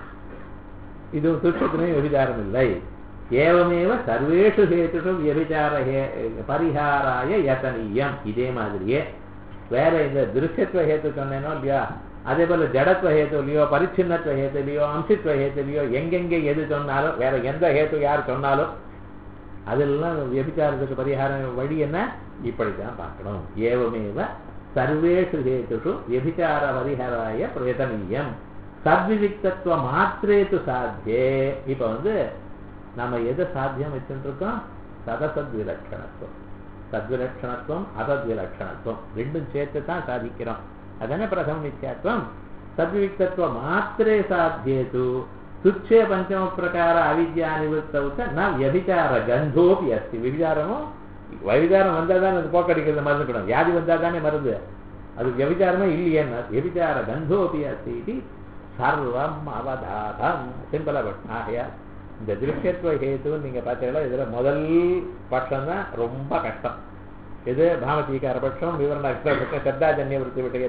இது துச்சத்திலையும் விபிச்சாரம் இல்லை ஏவமேவ சர்வேஷு ஹேத்துஷு வியபிச்சார பரிகாராய யதனீயம் இதே மாதிரியே வேற இந்த திருஷ்யத்துவ ஹேத்து சொன்னேனோ இல்லையா அதே போல ஜடத்துவ ஹேத்துலையோ பரிச்சின்னத்துவ ஹேத்துலையோ அம்சித்துவ ஹேத்துலையோ எங்கெங்க எது சொன்னாலும் வேற எந்த ஹேத்து யார் சொன்னாலும் அதெல்லாம் வியபிச்சாரத்துக்கு பரிகாரம் வழி என்ன இப்படித்தான் பார்க்கணும் ஏவமேவ சர்வேஷு ஹேத்துஷு வியபிச்சார பரிகாராய பிரயதனீயம் சத்விவிக்தத்துவ மாத்திரேத்து சாத்தியே இப்ப வந்து நம்ம எதை சாத்தியம் வச்சுட்டு இருக்கோம் சதசத் விலட்சணத்துவம் சத்விலட்சணத்துவம் அசத்விலட்சணத்துவம் ரெண்டும் சேர்த்து தான் சாதிக்கிறோம் அதன பிரதம நித்தியத்துவம் சத்விவிக்தத்துவ மாத்திரே சாத்தியேது துச்சே பஞ்சம பிரகார அவித்யா நிவர்த்தவுச்ச நான் வியபிச்சார கந்தோபி அஸ்தி விபிச்சாரமும் வைவிச்சாரம் வந்தால் தான் அது போக்கடிக்கிறது மறந்துக்கணும் வியாதி வந்தால் தானே மருந்து அது வியபிச்சாரமே இல்லையேன்னா வியபிச்சார கந்தோபி அஸ்தி இது சர்வம் அவதாதம் சிம்பிளா பட் ஆகையா இந்த திருஷ்யத்துவ ஹேத்துன்னு நீங்க பார்த்தீங்கன்னா இதுல முதல் பட்சம் தான் ரொம்ப கஷ்டம் இது பாமதீகார பட்சம் விவரண பட்சம் சத்தாஜன்ய விருத்தி விஷயத்துவம்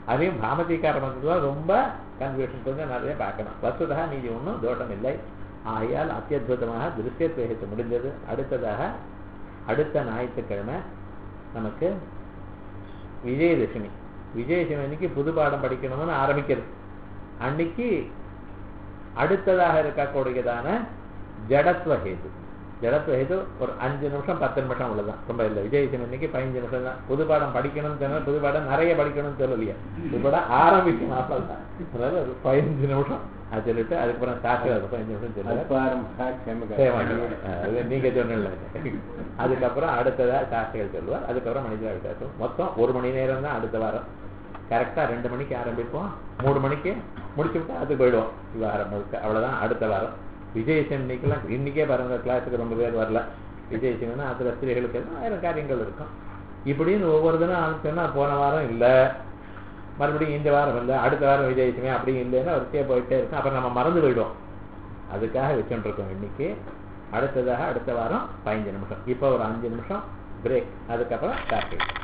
அதையும் பாமதிக்கார மந்திரம் ரொம்ப கன்ஃபியூஷன் கொஞ்சம் நிறைய பார்க்கணும் வசுதா மீதி ஒன்றும் தோஷம் இல்லை ஆகையால் அத்தியுதமாக திருஷ்யத்வேகத்தை முடிந்தது அடுத்ததாக அடுத்த ஞாயிற்றுக்கிழமை நமக்கு விஜயதசமி விஜயதசமி அன்னைக்கு புது பாடம் படிக்கணும்னு ஆரம்பிக்கிறது அன்னைக்கு அடுத்ததாக இருக்கக்கூடியதான ஜடத்துவ ஹேது ஜடத்துவ ஹேது ஒரு அஞ்சு நிமிஷம் பத்து நிமிஷம் அவ்வளவுதான் ரொம்ப இல்லை விஜயதசமி அன்னைக்கு பதினஞ்சு நிமிஷம் தான் புது பாடம் படிக்கணும்னு சொன்னா புது பாடம் நிறைய படிக்கணும்னு சொல்லலையா புது பாடம் ஆரம்பிக்கணும் அப்பதான் அதாவது ஒரு பதினஞ்சு நிமிஷம் அது சொல்லிட்டு அதுக்கப்புறம் சாட்சி பதினஞ்சு நிமிஷம் சொல்லுவார் அல்பாரம்பா க்ஷமகா. செய்ய மாட்டேன் அது நீங்க சொன்னல அதுக்கப்புறம் அடுத்ததா சாஸ்திரிகள் சொல்லுவார் அதுக்கப்புறம் மனிதா விட்டாசம் மொத்தம் ஒரு மணி நேரம் தான் அடுத்த வாரம் கரெக்டா ரெண்டு மணிக்கு ஆரம்பிப்போம் மூணு மணிக்கு முடிச்சு விட்டா அதுக்கு போயிடுவோம் வாரம் முழுக்க அவ்வளவுதான் அடுத்த வாரம் விஜயசம் இன்னைக்கெல்லாம் இன்னைக்கே பாருங்க கிளாஸுக்கு ரொம்ப பேர் வரல விஜயசம்னா அதுல ஸ்திரீகளுக்கு எல்லாம் ஆயிரம் காரியங்கள் இருக்கும் இப்படின்னு ஒவ்வொரு தினம் ஆரம்பிச்சோம்னா போன வாரம் இல்லை மறுபடியும் இந்த வாரம் இல்லை அடுத்த வாரம் விஜயசமி அப்படி இல்லைன்னா வரிசையாக போயிட்டே இருக்கும் அப்புறம் நம்ம மறந்து போயிடுவோம் அதுக்காக வச்சுட்டு இருக்கோம் இன்னைக்கு அடுத்ததாக அடுத்த வாரம் பதினஞ்சு நிமிஷம் இப்போ ஒரு அஞ்சு நிமிஷம் பிரேக் அதுக்கப்புறம் ஸ்டார்ட்